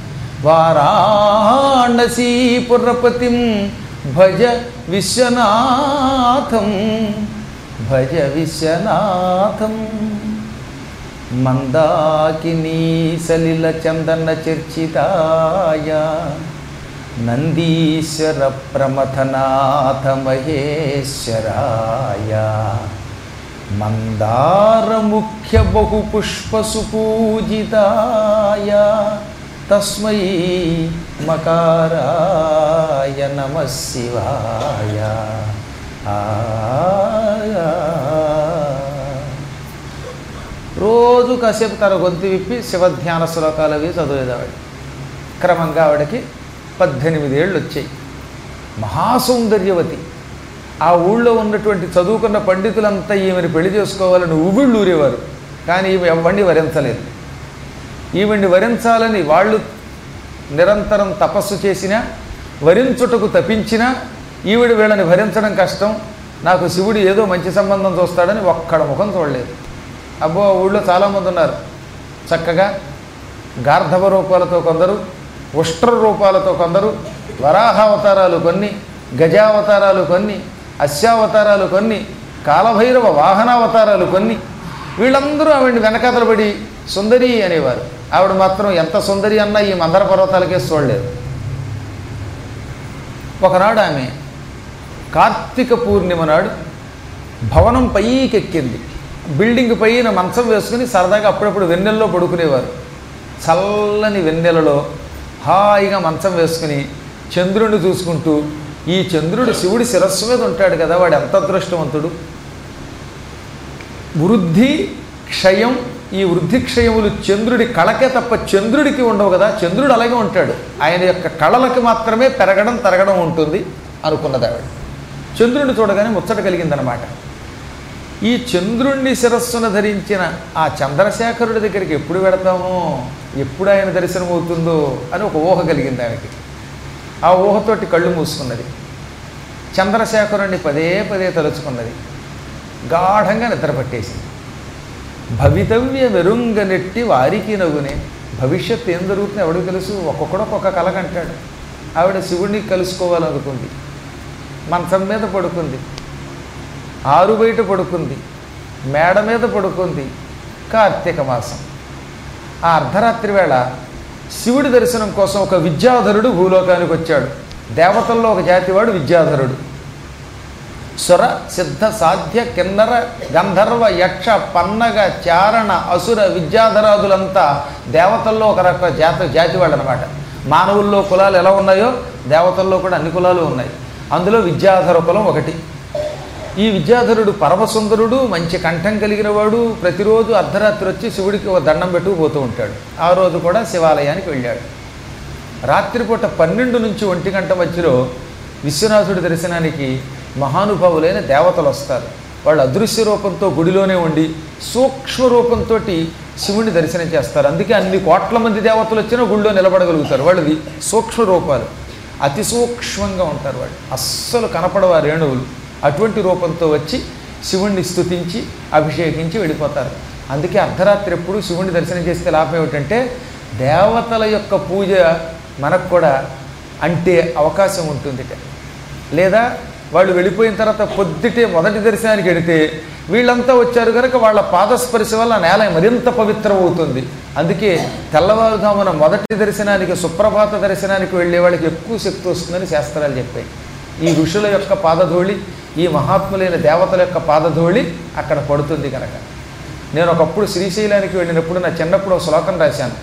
వారాణసీపురపతిం భజ విశ్వనాథం భజ విశ్వనాథం మందాకినీ సలిల చందన చర్చితాయ నందీశ్వర ప్రమథనాథ మహేశ్వరాయ మందార ముఖ్య బహుపుష్ప సుపూజితాయ తస్మై మకారాయ నమ శివాయ ఆ రోజు కాసేపు తన గొంతు విప్పి శివధ్యాన శ్లోకాలు అవి చదివేది ఆవిడ క్రమంగా ఆవిడకి పద్దెనిమిది ఏళ్ళు వచ్చాయి మహాసౌందర్యవతి ఆ ఊళ్ళో ఉన్నటువంటి చదువుకున్న పండితులంతా ఈమెను పెళ్లి చేసుకోవాలని ఉబిళ్ళు ఊరేవారు కానీ ఈమె ఎవ్వండి వరించలేదు ఈవిడ్ని వరించాలని వాళ్ళు నిరంతరం తపస్సు చేసినా వరించుటకు తపించినా ఈవిడ వీళ్ళని భరించడం కష్టం నాకు శివుడు ఏదో మంచి సంబంధం చూస్తాడని ఒక్కడ ముఖం చూడలేదు అబ్బో ఆ ఊళ్ళో చాలామంది ఉన్నారు చక్కగా గార్ధవ రూపాలతో కొందరు ఉష్ట్ర రూపాలతో కొందరు వరాహావతారాలు కొన్ని గజావతారాలు కొన్ని అశ్వావతారాలు కొన్ని కాలభైరవ వాహనావతారాలు కొన్ని వీళ్ళందరూ ఆవిడ్ని వెనకాతలు పడి సుందరి అనేవారు ఆవిడ మాత్రం ఎంత సుందరి అన్నా ఈ మందర పర్వతాలకే చూడలేదు ఒకనాడు ఆమె కార్తీక పూర్ణిమ నాడు భవనం పైకెక్కింది బిల్డింగ్ పైన మంచం వేసుకుని సరదాగా అప్పుడప్పుడు వెన్నెల్లో పడుకునేవారు చల్లని వెన్నెలలో హాయిగా మంచం వేసుకుని చంద్రుడిని చూసుకుంటూ ఈ చంద్రుడు శివుడి శిరస్సు మీద ఉంటాడు కదా వాడు ఎంత అదృష్టవంతుడు వృద్ధి క్షయం ఈ వృద్ధి క్షయములు చంద్రుడి కళకే తప్ప చంద్రుడికి ఉండవు కదా చంద్రుడు అలాగే ఉంటాడు ఆయన యొక్క కళలకి మాత్రమే పెరగడం తరగడం ఉంటుంది అనుకున్నది ఆవిడ చంద్రుడిని చూడగానే ముచ్చట కలిగిందనమాట ఈ చంద్రుణ్ణి శిరస్సును ధరించిన ఆ చంద్రశేఖరుడి దగ్గరికి ఎప్పుడు వెడతామో ఎప్పుడు ఆయన దర్శనం అవుతుందో అని ఒక ఊహ కలిగింది ఆమెకి ఆ ఊహతోటి కళ్ళు మూసుకున్నది చంద్రశేఖరుణ్ణి పదే పదే తలుచుకున్నది గాఢంగా నిద్ర పట్టేసింది భవితవ్య వెరుంగ నెట్టి వారికి నవ్వునే భవిష్యత్తు ఏం జరుగుతుందో ఎవడికి తెలుసు ఒక్కొక్కడు ఒక్కొక్క కళ కంటాడు ఆవిడ శివుడిని కలుసుకోవాలనుకుంది మంచం మీద పడుకుంది ఆరు బయట పడుకుంది మేడ మీద పడుకుంది కార్తీక మాసం ఆ అర్ధరాత్రి వేళ శివుడి దర్శనం కోసం ఒక విద్యాధరుడు భూలోకానికి వచ్చాడు దేవతల్లో ఒక జాతివాడు విద్యాధరుడు సుర సిద్ధ సాధ్య కిన్నర గంధర్వ యక్ష పన్నగ చారణ అసుర విద్యాధరాదులంతా దేవతల్లో ఒక రక జాత జాతి వాళ్ళు అనమాట మానవుల్లో కులాలు ఎలా ఉన్నాయో దేవతల్లో కూడా అన్ని కులాలు ఉన్నాయి అందులో విద్యాధర కులం ఒకటి ఈ విద్యాధరుడు పరమసుందరుడు మంచి కంఠం కలిగిన వాడు ప్రతిరోజు అర్ధరాత్రి వచ్చి శివుడికి ఒక దండం పెట్టుకుపోతూ ఉంటాడు ఆ రోజు కూడా శివాలయానికి వెళ్ళాడు రాత్రిపూట పన్నెండు నుంచి ఒంటి గంట మధ్యలో విశ్వనాథుడి దర్శనానికి మహానుభావులైన దేవతలు వస్తారు వాళ్ళు అదృశ్య రూపంతో గుడిలోనే ఉండి సూక్ష్మ రూపంతో శివుడిని దర్శనం చేస్తారు అందుకే అన్ని కోట్ల మంది దేవతలు వచ్చినా గుళ్ళో నిలబడగలుగుతారు వాళ్ళది సూక్ష్మ రూపాలు అతి సూక్ష్మంగా ఉంటారు వాళ్ళు అస్సలు కనపడవు ఆ రేణువులు అటువంటి రూపంతో వచ్చి శివుణ్ణి స్తుతించి అభిషేకించి వెళ్ళిపోతారు అందుకే అర్ధరాత్రి ఎప్పుడు శివుణ్ణి దర్శనం చేస్తే లాభం ఏమిటంటే దేవతల యొక్క పూజ మనకు కూడా అంటే అవకాశం ఉంటుందిట లేదా వాళ్ళు వెళ్ళిపోయిన తర్వాత పొద్దుటే మొదటి దర్శనానికి వెడితే వీళ్ళంతా వచ్చారు కనుక వాళ్ళ పాదస్పర్శ వల్ల నేల మరింత పవిత్రం అవుతుంది అందుకే తెల్లవారుజామున మొదటి దర్శనానికి సుప్రభాత దర్శనానికి వెళ్ళే వాళ్ళకి ఎక్కువ శక్తి వస్తుందని శాస్త్రాలు చెప్పాయి ఈ ఋషుల యొక్క పాదధూళి ఈ మహాత్ములైన దేవతల యొక్క పాదధూళి అక్కడ పడుతుంది కనుక నేను ఒకప్పుడు శ్రీశైలానికి వెళ్ళినప్పుడు నా చిన్నప్పుడు ఒక శ్లోకం రాశాను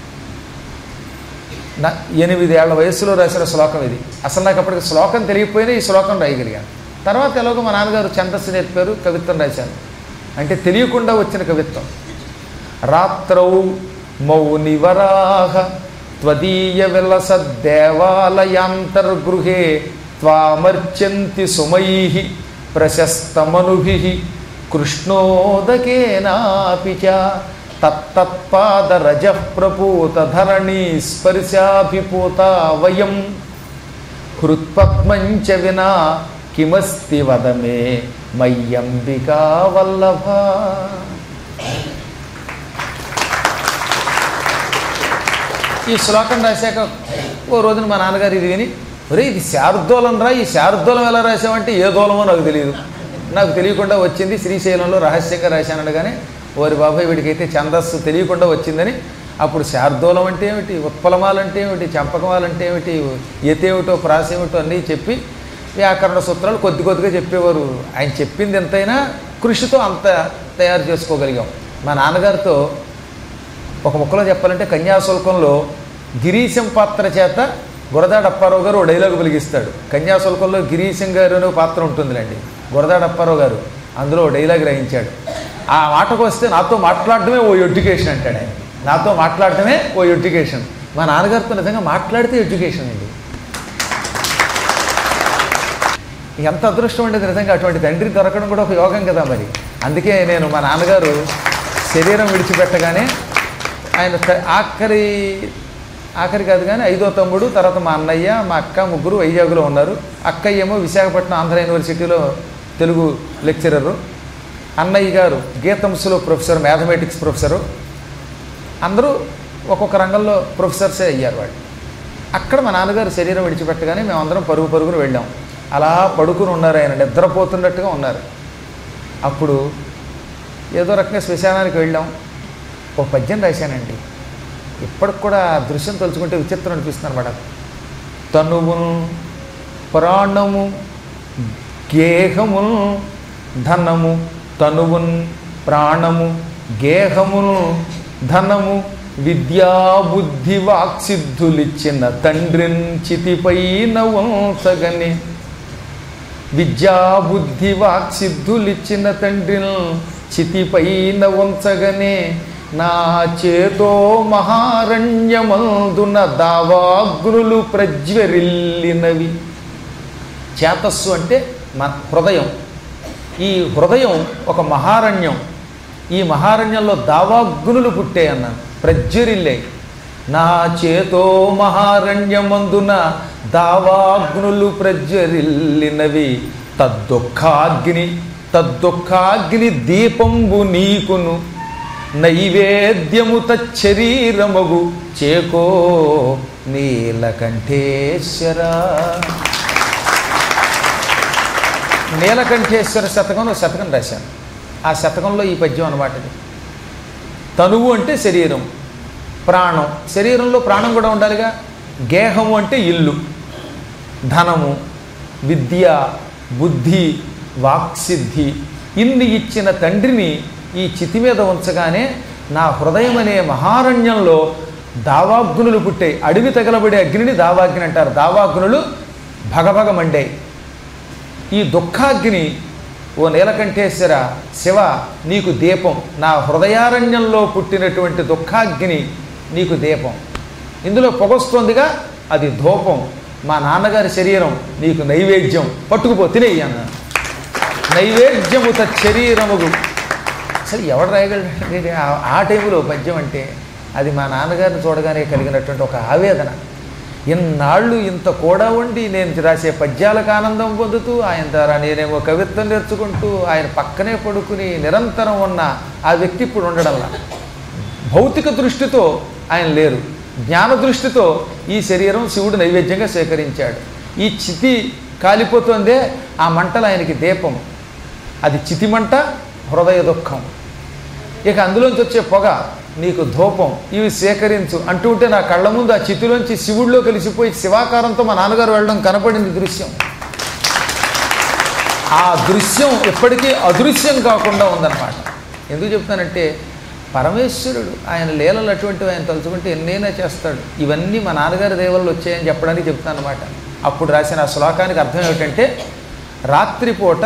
నా ఎనిమిదేళ్ల వయస్సులో రాసిన శ్లోకం ఇది అసలు నాకు అప్పటికి శ్లోకం తెలియకపోయినా ఈ శ్లోకం రాయగలిగాను తర్వాత ఎలాగో మా నాన్నగారు ఛందస్సు నేర్పారు కవిత్వం రాశాను అంటే తెలియకుండా వచ్చిన కవిత్వం రాత్రౌ మౌనివరాహ త్వదీయ విలస దేవాలయాంతర్గృహే త్వామర్చంతి సుమై ప్రశస్తమనుభి కృష్ణోదకేనాపి చ తత్తత్పాదరజ ప్రపూత ధరణీ స్పర్శాభిపూత వయం హృత్పద్మంచ వినా కిమస్తి వదమే మయ్యంబికా వల్లభ ఈ శ్లోకం రాశాక ఓ రోజున మా నాన్నగారు ఇది విని ఒరే ఇది శార్దూలం రా ఈ శార్దూలం ఎలా రాసామంటే ఏ దూలమో నాకు తెలియదు నాకు తెలియకుండా వచ్చింది శ్రీశైలంలో రహస్యంగా రాశానడగానే ఓరి బాబాయ్ వీడికైతే ఛందస్సు తెలియకుండా వచ్చిందని అప్పుడు శార్దూలం అంటే ఏమిటి ఉత్పలమాలు అంటే ఏమిటి చంపకమాలు అంటే ఏమిటి ఎతేమిటో ప్రాసేమిటో అన్నీ చెప్పి వ్యాకరణ సూత్రాలు కొద్ది కొద్దిగా చెప్పేవారు ఆయన చెప్పింది ఎంతైనా కృషితో అంత తయారు చేసుకోగలిగాం మా నాన్నగారితో ఒక ముక్కలో చెప్పాలంటే కన్యాశుల్కంలో గిరీశం పాత్ర చేత గురదాడ అప్పారావు గారు ఓ డైలాగ్ వెలిగిస్తాడు కన్యాశుల్కంలో గిరీశం గారు అనే ఒక పాత్ర ఉంటుందిలేండి గురదాడ అప్పారావు గారు అందులో ఓ డైలాగ్ రాయించాడు ఆ మాటకు వస్తే నాతో మాట్లాడటమే ఓ ఎడ్యుకేషన్ అంటాడు ఆయన నాతో మాట్లాడటమే ఓ ఎడ్యుకేషన్ మా నాన్నగారితో నిజంగా మాట్లాడితే ఎడ్యుకేషన్ అండి ఎంత అదృష్టం ఉండేది నిజంగా అటువంటి తండ్రి దొరకడం కూడా ఒక యోగం కదా మరి అందుకే నేను మా నాన్నగారు శరీరం విడిచిపెట్టగానే ఆయన త- ఆఖరి ఆఖరి కాదు కానీ ఐదో తమ్ముడు తర్వాత మా అన్నయ్య మా అక్క ముగ్గురు వైజాగ్లో ఉన్నారు అక్కయ్య ఏమో విశాఖపట్నం ఆంధ్ర యూనివర్సిటీలో తెలుగు లెక్చరరు అన్నయ్య గారు గీతంస్లో ప్రొఫెసర్ మ్యాథమెటిక్స్ ప్రొఫెసరు అందరూ ఒక్కొక్క రంగంలో ప్రొఫెసర్సే అయ్యారు వాళ్ళు అక్కడ మా నాన్నగారు శరీరం విడిచిపెట్టగానే మేమందరం పరుగు పరుగును వెళ్ళాం అలా పడుకుని ఉన్నారు ఆయన నిద్రపోతున్నట్టుగా ఉన్నారు అప్పుడు ఏదో రకంగా శ్మశానానికి వెళ్ళాం ఒక పద్యం రాశానండి ఇప్పటికి కూడా ఆ దృశ్యం తలుచుకుంటే విచిత్రం అనిపిస్తుంది అనమాట తనువును ప్రాణము గేహమును ధనము తనువున్ ప్రాణము గేహమును ధనము విద్యాబుద్ధి వాక్సిద్ధులిచ్చిన తండ్రిన్ చితిపైన ఉంచగని విద్యాబుద్ధి వాక్సిద్ధులిచ్చిన తండ్రిని చితిపైన ఉంచగనే నా చేతో మహారణ్యమందున దావాగ్నులు ప్రజ్వరిల్లినవి చేతస్సు అంటే మన హృదయం ఈ హృదయం ఒక మహారణ్యం ఈ మహారణ్యంలో దావాగ్నులు పుట్టే అన్నాను ప్రజ్వరిల్లే నా చేతో మహారణ్యమందున దావాగ్నులు ప్రజ్వరిల్లినవి తద్దుఃఖాగ్ని తద్దుఃఖాగ్ని దీపంబు నీకును నైవేద్యము తచ్చరీరమగు చేకో నీలకంఠేశ్వర నీలకంఠేశ్వర శతకం ఒక శతకం రాశాను ఆ శతకంలో ఈ పద్యం అనమాట ఇది తనువు అంటే శరీరం ప్రాణం శరీరంలో ప్రాణం కూడా ఉండాలిగా గేహము అంటే ఇల్లు ధనము విద్య బుద్ధి వాక్సిద్ధి ఇన్ని ఇచ్చిన తండ్రిని ఈ చితి మీద ఉంచగానే నా హృదయం అనే మహారణ్యంలో దావాగ్నులు పుట్టాయి అడవి తగలబడే అగ్నిని దావాగ్ని అంటారు దావాగ్నులు భగభగ మండాయి ఈ దుఃఖాగ్ని ఓ నీలకంఠేశ్వర శివ నీకు దీపం నా హృదయారణ్యంలో పుట్టినటువంటి దుఃఖాగ్ని నీకు దీపం ఇందులో పొగొస్తోందిగా అది ధూపం మా నాన్నగారి శరీరం నీకు నైవేద్యం పట్టుకుపో తినేయి అన్న నైవేద్యము శరీరముగు అసలు ఎవడు రాయగలడు ఆ- ఆ టైంలో పద్యం అంటే అది మా నాన్నగారిని చూడగానే కలిగినటువంటి ఒక ఆవేదన ఇన్నాళ్ళు ఇంత కూడా ఉండి నేను రాసే పద్యాలకు ఆనందం పొందుతూ ఆయన ద్వారా నేనేమో కవిత్వం నేర్చుకుంటూ ఆయన పక్కనే పడుకుని నిరంతరం ఉన్న ఆ వ్యక్తి ఇప్పుడు ఉండడంలా భౌతిక దృష్టితో ఆయన లేరు జ్ఞాన దృష్టితో ఈ శరీరం శివుడు నైవేద్యంగా స్వీకరించాడు ఈ చితి కాలిపోతుందే ఆ మంటలు ఆయనకి దీపం అది చితి మంట హృదయ దుఃఖం ఇక అందులోంచి వచ్చే పొగ నీకు ధూపం ఇవి సేకరించు అంటూ ఉంటే నా కళ్ళ ముందు ఆ చితిలోంచి శివుడిలో కలిసిపోయి శివాకారంతో మా నాన్నగారు వెళ్ళడం కనపడింది దృశ్యం ఆ దృశ్యం ఎప్పటికీ అదృశ్యం కాకుండా ఉందన్నమాట ఎందుకు చెప్తానంటే పరమేశ్వరుడు ఆయన లీలలు అటువంటివి ఆయన తలుచుకుంటే ఎన్నైనా చేస్తాడు ఇవన్నీ మా నాన్నగారి దేవల్లో వచ్చాయని చెప్పడానికి చెప్తాను అనమాట అప్పుడు రాసిన ఆ శ్లోకానికి అర్థం ఏమిటంటే రాత్రిపూట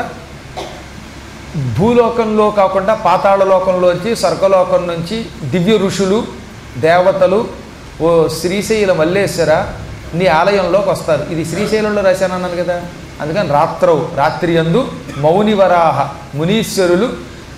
భూలోకంలో కాకుండా పాతాళ లోకంలోంచి స్వర్గలోకం నుంచి దివ్య ఋషులు దేవతలు ఓ శ్రీశైల మల్లేశ్వర నీ ఆలయంలోకి వస్తారు ఇది శ్రీశైలంలో రాశానన్నాను కదా అందుకని రాత్రవు రాత్రి అందు మౌనివరాహ మునీశ్వరులు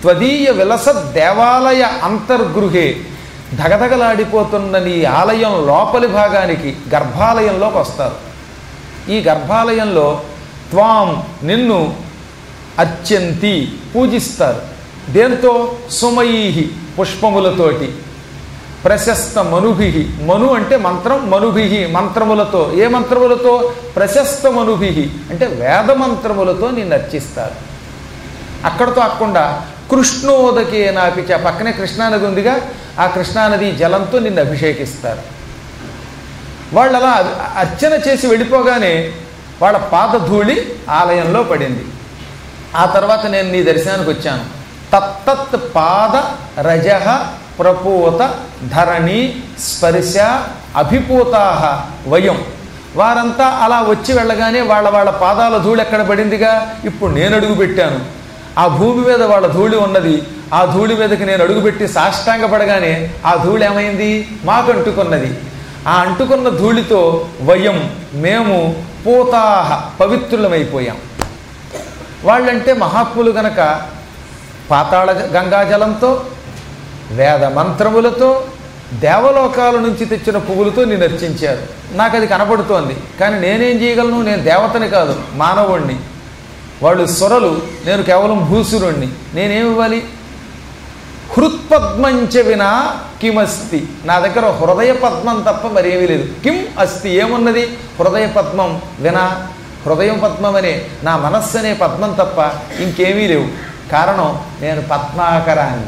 త్వదీయ విలస దేవాలయ అంతర్గృహే ధగధగలాడిపోతున్న నీ ఆలయం లోపలి భాగానికి గర్భాలయంలోకి వస్తారు ఈ గర్భాలయంలో త్వాం నిన్ను అర్చంతి పూజిస్తారు దేంతో సుమయీ పుష్పములతోటి ప్రశస్త మనుభి మను అంటే మంత్రం మనుభి మంత్రములతో ఏ మంత్రములతో ప్రశస్త మనుభి అంటే వేద మంత్రములతో నిన్ను అర్చిస్తారు అక్కడతో ఆకుండా కృష్ణోదకే నాపిచ పక్కనే కృష్ణానది ఉందిగా ఆ కృష్ణానది జలంతో నిన్ను అభిషేకిస్తారు వాళ్ళు అలా అర్చన చేసి వెళ్ళిపోగానే వాళ్ళ పాదధూళి ఆలయంలో పడింది ఆ తర్వాత నేను నీ దర్శనానికి వచ్చాను తత్తత్ పాద రజ ప్రపూత ధరణి స్పర్శ అభిపూతా వయం వారంతా అలా వచ్చి వెళ్ళగానే వాళ్ళ వాళ్ళ పాదాల ధూళి ఎక్కడ పడిందిగా ఇప్పుడు నేను అడుగు పెట్టాను ఆ భూమి మీద వాళ్ళ ధూళి ఉన్నది ఆ ధూళి మీదకి నేను అడుగుపెట్టి సాష్టాంగ పడగానే ఆ ధూళి ఏమైంది మాకు అంటుకున్నది ఆ అంటుకున్న ధూళితో వయం మేము పూతాహ పవిత్రులమైపోయాం వాళ్ళంటే మహాత్ములు గనక పాతాళ గంగాజలంతో వేద మంత్రములతో దేవలోకాల నుంచి తెచ్చిన పువ్వులతో నేను అర్చించారు నాకు అది కనపడుతోంది కానీ నేనేం చేయగలను నేను దేవతని కాదు మానవుణ్ణి వాళ్ళు సొరలు నేను కేవలం భూసురుణ్ణి నేనేమి ఇవ్వాలి హృత్పద్మంచ వినా కిమస్తి నా దగ్గర హృదయ పద్మం తప్ప మరేమీ లేదు కిం అస్తి ఏమున్నది హృదయ పద్మం వినా హృదయం పద్మం అనే నా మనస్సు అనే పద్మం తప్ప ఇంకేమీ లేవు కారణం నేను పద్మాకరాన్ని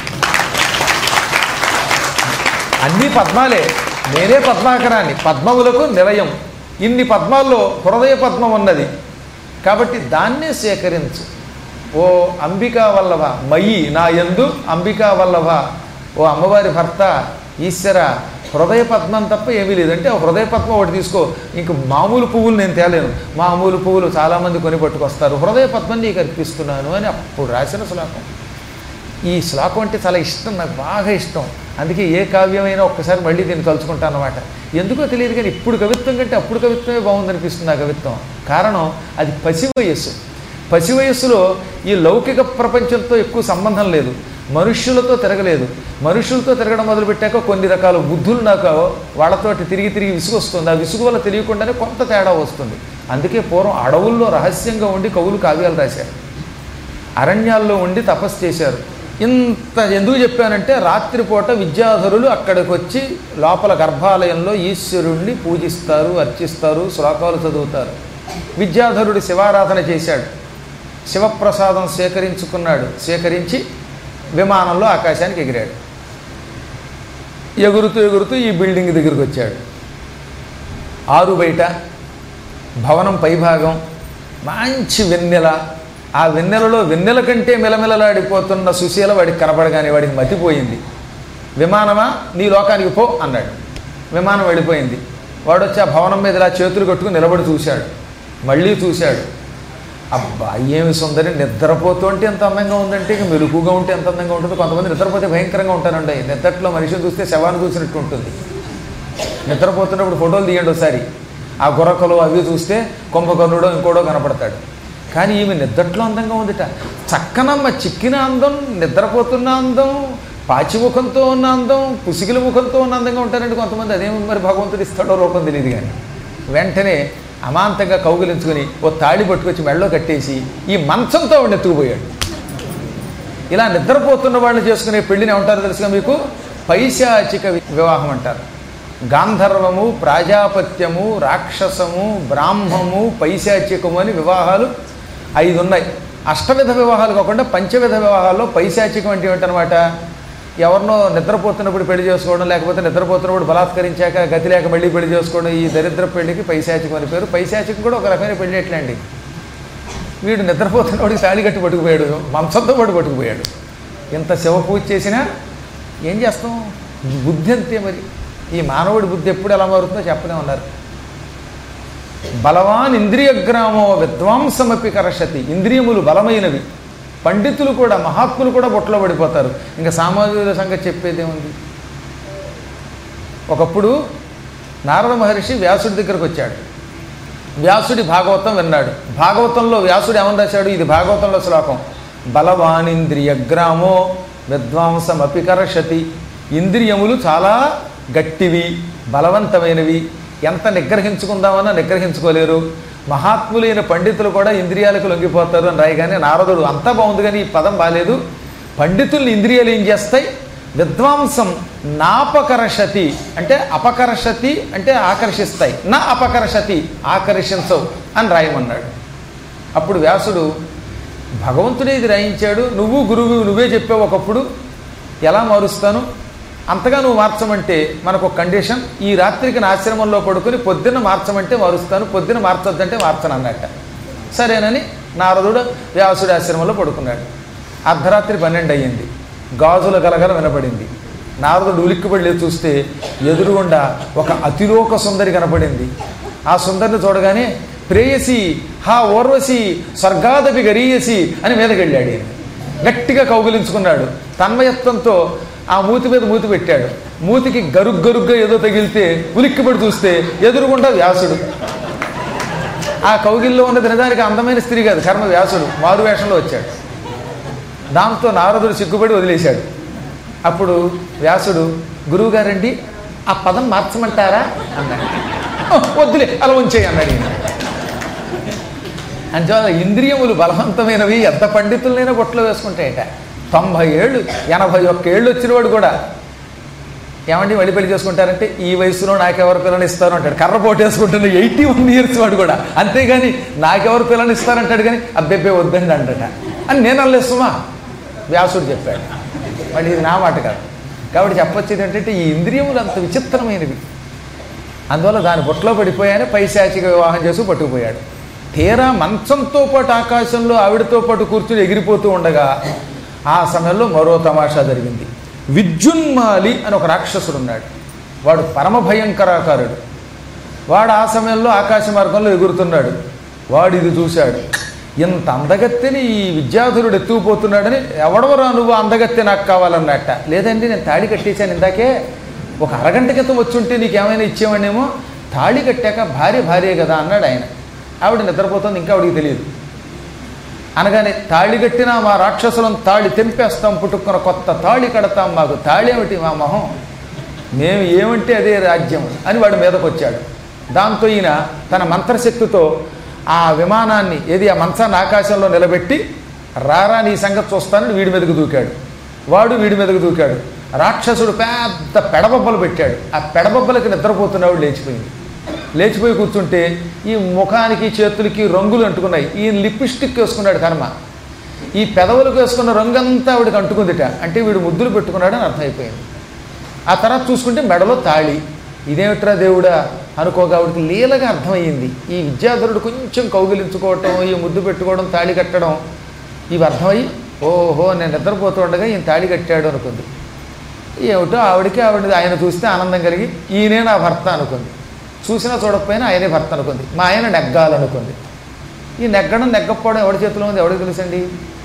అన్ని పద్మాలే నేనే పద్మాకరాన్ని పద్మములకు నిలయం ఇన్ని పద్మాల్లో హృదయ పద్మం ఉన్నది కాబట్టి దాన్నే సేకరించు ఓ అంబికా వల్లభ మయి నా యందు అంబికా వల్లభ ఓ అమ్మవారి భర్త ఈశ్వర హృదయ పద్మం తప్ప ఏమీ లేదంటే ఆ హృదయ పద్మం ఒకటి తీసుకో ఇంక మామూలు పువ్వులు నేను తేలేను మామూలు పువ్వులు చాలామంది కొని పట్టుకొస్తారు హృదయ పద్మం నీకు అర్పిస్తున్నాను అని అప్పుడు రాసిన శ్లోకం ఈ శ్లోకం అంటే చాలా ఇష్టం నాకు బాగా ఇష్టం అందుకే ఏ కావ్యమైనా ఒక్కసారి మళ్ళీ దీన్ని తలుచుకుంటాను అనమాట ఎందుకో తెలియదు కానీ ఇప్పుడు కవిత్వం కంటే అప్పుడు కవిత్వమే బాగుందనిపిస్తుంది ఆ కవిత్వం కారణం అది పసి వయస్సు పసి వయస్సులో ఈ లౌకిక ప్రపంచంతో ఎక్కువ సంబంధం లేదు మనుష్యులతో తిరగలేదు మనుషులతో తిరగడం మొదలుపెట్టాక కొన్ని రకాల బుద్ధులు నాకు వాళ్ళతోటి తిరిగి తిరిగి విసుగు వస్తుంది ఆ విసుగు వల్ల తెలియకుండానే కొంత తేడా వస్తుంది అందుకే పూర్వం అడవుల్లో రహస్యంగా ఉండి కవులు కావ్యాలు రాశారు అరణ్యాల్లో ఉండి తపస్సు చేశారు ఇంత ఎందుకు చెప్పానంటే రాత్రిపూట విద్యాధరులు అక్కడికి వచ్చి లోపల గర్భాలయంలో ఈశ్వరుణ్ణి పూజిస్తారు అర్చిస్తారు శ్లోకాలు చదువుతారు విద్యాధరుడు శివారాధన చేశాడు శివప్రసాదం స్వీకరించుకున్నాడు స్వీకరించి విమానంలో ఆకాశానికి ఎగిరాడు ఎగురుతూ ఎగురుతూ ఈ బిల్డింగ్ దగ్గరికి వచ్చాడు ఆరు బయట భవనం పైభాగం మంచి వెన్నెల ఆ వెన్నెలలో వెన్నెల కంటే మెలమెలలాడిపోతున్న సుశీల వాడికి కనపడగానే వాడికి మతిపోయింది విమానమా నీ లోకానికి పో అన్నాడు విమానం వెళ్ళిపోయింది వాడు వచ్చి ఆ భవనం మీద ఇలా చేతులు కట్టుకుని నిలబడి చూశాడు మళ్ళీ చూశాడు అబ్బా ఏమి సుందరి నిద్రపోతుంటే ఎంత అందంగా ఉందంటే ఇక మెలుకుగా ఉంటే ఎంత అందంగా ఉంటుంది కొంతమంది నిద్రపోతే భయంకరంగా ఉంటారండి నిద్రలో మనిషిని చూస్తే శవాన్ని చూసినట్టు ఉంటుంది నిద్రపోతున్నప్పుడు ఫోటోలు తీయండి ఒకసారి ఆ గుర్రకలు అవి చూస్తే కుంభకర్ణుడో ఇంకోడో కనపడతాడు కానీ ఈమె నిద్రట్లో అందంగా ఉందిట చక్కనమ్మ చిక్కిన అందం నిద్రపోతున్న అందం పాచిముఖంతో ఉన్న అందం పుసిగిల ముఖంతో ఉన్న అందంగా ఉంటారండి కొంతమంది అదేమో మరి భగవంతుడు ఇస్తాడో రూపం తెలియదు కానీ వెంటనే అమాంతంగా కౌగిలించుకొని ఓ తాళి పట్టుకొచ్చి మెళ్ళో కట్టేసి ఈ మంచంతో వాడిని ఎత్తుకుపోయాడు ఇలా నిద్రపోతున్న వాళ్ళని చేసుకునే పెళ్ళిని ఏమంటారు తెలుసుగా మీకు పైశాచిక వి- వివాహం అంటారు గాంధర్వము ప్రాజాపత్యము రాక్షసము బ్రాహ్మము పైశాచికము అని వివాహాలు ఐదు ఉన్నాయి అష్టవిధ వివాహాలు కాకుండా పంచవిధ వివాహాల్లో పైశాచికం అంటే ఏమిటనమాట ఎవరినో నిద్రపోతున్నప్పుడు పెళ్లి చేసుకోవడం లేకపోతే నిద్రపోతున్నప్పుడు బలాత్కరించాక గతి లేక మళ్ళీ పెళ్లి చేసుకోవడం ఈ దరిద్ర పెళ్లికి పైశాచికం అని పేరు పైశాచికం కూడా ఒక రకమైన పెళ్లి ఎట్లండి వీడు నిద్రపోతున్నవాడికి తాళి కట్టి పట్టుకుపోయాడు మంచంతో పట్టు పట్టుకుపోయాడు ఇంత శివ పూజ చేసినా ఏం చేస్తాం బుద్ధి అంతే మరి ఈ మానవుడి బుద్ధి ఎప్పుడు ఎలా మారుతుందో చెప్పనే ఉన్నారు బలవాన్ ఇంద్రియగ్రామో విద్వాంసమపి కరషతి ఇంద్రియములు బలమైనవి పండితులు కూడా మహాత్ములు కూడా బొట్టలో పడిపోతారు ఇంకా సామాజిక సంగతి చెప్పేదేముంది ఒకప్పుడు నారద మహర్షి వ్యాసుడి దగ్గరకు వచ్చాడు వ్యాసుడి భాగవతం విన్నాడు భాగవతంలో వ్యాసుడు ఏమని రాశాడు ఇది భాగవతంలో శ్లోకం బలవానింద్రియగ్రామో విద్వాంసమపి కర్షతి ఇంద్రియములు చాలా గట్టివి బలవంతమైనవి ఎంత నిగ్రహించుకుందామన్నా నిగ్రహించుకోలేరు మహాత్ములైన పండితులు కూడా ఇంద్రియాలకు లొంగిపోతారు అని రాయగానే నారదుడు అంతా బాగుంది కానీ ఈ పదం బాలేదు పండితుల్ని ఇంద్రియాలు ఏం చేస్తాయి విద్వాంసం నాపకర్షతి అంటే అపకర్షతి అంటే ఆకర్షిస్తాయి నా అపకర్షతి ఆకర్షించవు అని రాయమన్నాడు అప్పుడు వ్యాసుడు భగవంతుడే ఇది రాయించాడు నువ్వు గురువు నువ్వే చెప్పావు ఒకప్పుడు ఎలా మారుస్తాను అంతగా నువ్వు మార్చమంటే మనకు ఒక కండిషన్ ఈ రాత్రికి నా ఆశ్రమంలో పడుకొని పొద్దున్న మార్చమంటే మారుస్తాను పొద్దున్న మార్చొద్దంటే మార్చను అన్నట్ట సరేనని నారదుడు వ్యాసుడి ఆశ్రమంలో పడుకున్నాడు అర్ధరాత్రి పన్నెండు అయ్యింది గాజుల గలగల వినపడింది నారదుడు ఉలిక్కిపడి లేచి చూస్తే ఎదురుగుండా ఒక అతిలోక సుందరి కనపడింది ఆ సుందరిని చూడగానే ప్రేయసి హా ఓర్వశి స్వర్గాదపి గరీయసి అని మీదకి వెళ్ళాడు ఈయన. గట్టిగా కౌగిలించుకున్నాడు తన్మయత్వంతో ఆ మూతి మీద మూతి పెట్టాడు మూతికి గరుగ్ గరుగ్గా ఏదో తగిలితే ఉలిక్కిపడి చూస్తే ఎదురుగుండా వ్యాసుడు ఆ కౌగిల్లో ఉన్నది నిజానికి అందమైన స్త్రీ కాదు కర్మ వ్యాసుడు మారు వేషంలో వచ్చాడు దాంతో నారదుడు సిగ్గుపడి వదిలేశాడు అప్పుడు వ్యాసుడు గురువుగారండి ఆ పదం మార్చమంటారా అన్నాడు "ఓ, వద్దులే అలా ఉంచేయి అన్నాడు ఈయన అంచేత ఇంద్రియములు బలవంతమైనవి ఎంత పండితులనైనా బొట్లో వేసుకుంటాయట తొంభై ఏళ్ళు ఎనభై ఒక్క ఏళ్ళు వచ్చినవాడు కూడా ఏమండి మళ్ళీ పెళ్లి చేసుకుంటారంటే ఈ వయసులో నాకెవరు పిల్లని ఇస్తారు అంటాడు కర్ర పోటు వేసుకుంటున్న ఎయిటీ వన్ ఇయర్స్ వాడు కూడా అంతేగాని నాకెవరు పిల్లని ఇస్తారంటాడు కానీ అబ్బెబ్బే వద్దండి అంటట అని నేను అనలేస్తుమా వ్యాసుడు చెప్పాడు మళ్ళీ ఇది నా మాట కాదు కాబట్టి చెప్పొచ్చేది ఏంటంటే ఈ ఇంద్రియములు అంత విచిత్రమైనవి అందువల్ల దాని బుట్టలో పడిపోయానే పైశాచిక వివాహం చేసి పట్టుకుపోయాడు తీరా మంచంతో పాటు ఆకాశంలో ఆవిడతో పాటు కూర్చుని ఎగిరిపోతూ ఉండగా ఆ సమయంలో మరో తమాషా జరిగింది విద్యున్మాలి అని ఒక రాక్షసుడు ఉన్నాడు వాడు పరమ భయంకరాకారుడు వాడు ఆ సమయంలో ఆకాశ మార్గంలో ఎగురుతున్నాడు వాడు ఇది చూశాడు ఇంత అందగత్తెని ఈ విద్యాధురుడు ఎత్తుకుపోతున్నాడని ఎవడవరా నువ్వు అందగత్తె నాకు కావాలన్నట్ట లేదండి నేను తాళి కట్టేశాను ఇందాకే ఒక అరగంట క్రితం వచ్చుంటే నీకేమైనా ఇచ్చేవాడేమో తాళి కట్టాక భార్య భార్యే కదా అన్నాడు ఆయన ఆవిడ నిద్రపోతుంది ఇంకా ఆవిడికి తెలియదు అనగానే తాళి కట్టినా మా రాక్షసులను తాళి తెంపేస్తాం పుట్టుకున్న కొత్త తాళి కడతాం మాకు తాళి ఏమిటి మా మొహం మేము ఏమంటే అదే రాజ్యం అని వాడి మీదకు వచ్చాడు దాంతో ఈయన తన మంత్రశక్తితో ఆ విమానాన్ని ఏది ఆ మంచాన్ని ఆకాశంలో నిలబెట్టి రారా నీ సంగతి చూస్తానని వీడి మీదకు దూకాడు వాడు వీడి మీదకు దూకాడు రాక్షసుడు పెద్ద పెడబొబ్బలు పెట్టాడు ఆ పెడబొబ్బలకి నిద్రపోతున్నవాడు లేచిపోయింది లేచిపోయి కూర్చుంటే ఈ ముఖానికి చేతులకి రంగులు అంటుకున్నాయి ఈ లిప్స్టిక్ వేసుకున్నాడు కర్మ ఈ పెదవులకు వేసుకున్న రంగంతా ఆవిడకి అంటుకుందిట అంటే వీడు ముద్దులు పెట్టుకున్నాడని అర్థమైపోయింది ఆ తర్వాత చూసుకుంటే మెడలో తాళి ఇదేమిట్రా దేవుడా అనుకోగా ఆవిడకి లీలగా అర్థమయ్యింది ఈ విద్యాధరుడు కొంచెం కౌగిలించుకోవటం ఈ ముద్దు పెట్టుకోవడం తాళి కట్టడం ఇవి అర్థమయ్యి ఓహో నేను నిద్రపోతూ ఉండగా ఈయన తాళి కట్టాడు అనుకుంది ఏమిటో ఆవిడకి ఆవిడ ఆయన చూస్తే ఆనందం కలిగి ఈయనే నా భర్త అనుకుంది చూసినా చూడకపోయినా ఆయనే భర్త అనుకుంది మా ఆయన నెగ్గాలనుకుంది ఈ నెగ్గడం నెగ్గకపోవడం ఎవడి చేతిలో ఉంది ఎవడికి తెలుసండి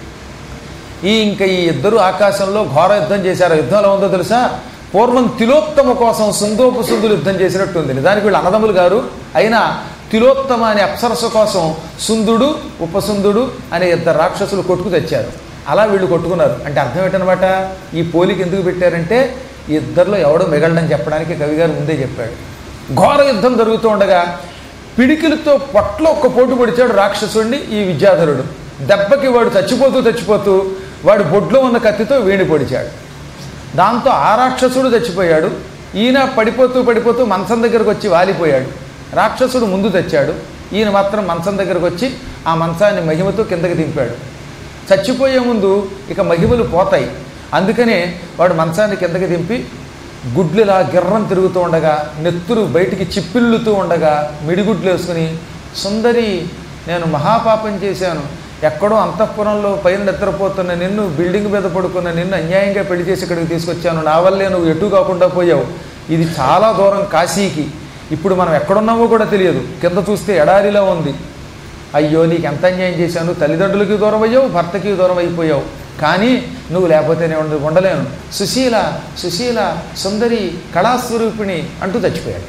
ఈ ఇంకా ఈ ఇద్దరు ఆకాశంలో ఘోర యుద్ధం చేశారు యుద్ధం ఎలా ఉందో తెలుసా పూర్వం తిలోత్తమ కోసం సుందోపు సుందులు యుద్ధం చేసినట్టుంది నిజానికి వీళ్ళు అన్నదమ్ములు గారు అయినా తిలోత్తమ అనే అప్సరస కోసం సుందుడు ఉపసుందుడు అనే ఇద్దరు రాక్షసులు కొట్టుకు తెచ్చారు అలా వీళ్ళు కొట్టుకున్నారు అంటే అర్థం ఏంటనమాట ఈ పోలిక ఎందుకు పెట్టారంటే ఈ ఇద్దరిలో ఎవడో మిగలడని చెప్పడానికి కవిగారు ముందే చెప్పాడు ఘోర యుద్ధం జరుగుతూ ఉండగా పిడికిలతో పొట్లో ఒక్క పోటు పొడిచాడు రాక్షసుడిని ఈ విద్యాధరుడు దెబ్బకి వాడు చచ్చిపోతూ చచ్చిపోతూ వాడు బొడ్లో ఉన్న కత్తితో వీణి పొడిచాడు దాంతో ఆ రాక్షసుడు చచ్చిపోయాడు ఈయన పడిపోతూ పడిపోతూ మంచం దగ్గరకు వచ్చి వాలిపోయాడు రాక్షసుడు ముందు తెచ్చాడు ఈయన మాత్రం మంచం దగ్గరకు వచ్చి ఆ మంచాన్ని మహిమతో కిందకి దింపాడు చచ్చిపోయే ముందు ఇక మహిమలు పోతాయి అందుకనే వాడు మంచాన్ని కిందకి దింపి గుడ్లులా గిర్రం తిరుగుతూ ఉండగా నెత్తురు బయటికి చిప్పిల్లుతూ ఉండగా మిడిగుడ్లు వేసుకుని సుందరి నేను మహాపాపం చేశాను ఎక్కడో అంతఃపురంలో పైన నిద్రపోతున్న నిన్ను బిల్డింగ్ మీద పడుకున్న నిన్ను అన్యాయంగా పెళ్లి చేసి ఇక్కడికి తీసుకొచ్చాను నా వల్లే నువ్వు ఎటు కాకుండా పోయావు ఇది చాలా దూరం కాశీకి ఇప్పుడు మనం ఎక్కడున్నామో కూడా తెలియదు కింద చూస్తే ఎడారిలో ఉంది అయ్యో నీకు ఎంత అన్యాయం చేశాను తల్లిదండ్రులకి దూరం అయ్యావు భర్తకి దూరం అయిపోయావు కానీ నువ్వు లేకపోతే నేను ఉండ- ఉండలేను సుశీల సుశీల సుందరి కళాస్వరూపిణి అంటూ చచ్చిపోయాడు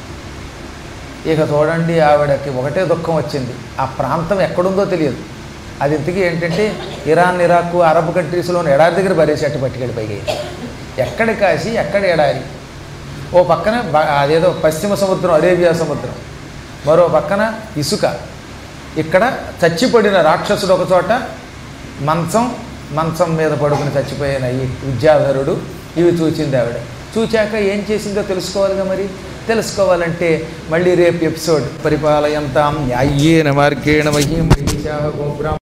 ఇక చూడండి ఆవిడకి ఒకటే దుఃఖం వచ్చింది ఆ ప్రాంతం ఎక్కడుందో తెలియదు అది ఇంతకీ ఏంటంటే ఇరాన్ ఇరాక్ అరబ్ కంట్రీస్లోని ఎడారి దగ్గర పరేసేట్టు పట్టుకెళ్ళి పైకి ఎక్కడ కాసి ఎక్కడ ఎడారి ఓ పక్కన బ- అదేదో పశ్చిమ సముద్రం అరేబియా సముద్రం మరో పక్కన ఇసుక ఇక్కడ చచ్చిపడిన రాక్షసుడు ఒక చోట మంచం మంచం మీద పడుకుని చచ్చిపోయిన ఈ విద్యాధరుడు ఇవి చూసింది ఆవిడ చూచాక ఏం చేసిందో తెలుసుకోవాలిగా మరి తెలుసుకోవాలంటే మళ్ళీ రేపు ఎపిసోడ్ పరిపాలయంతాం న్యాయ్యేన మార్గేణ మహీం మహిషా గోబ్రాహ్మణ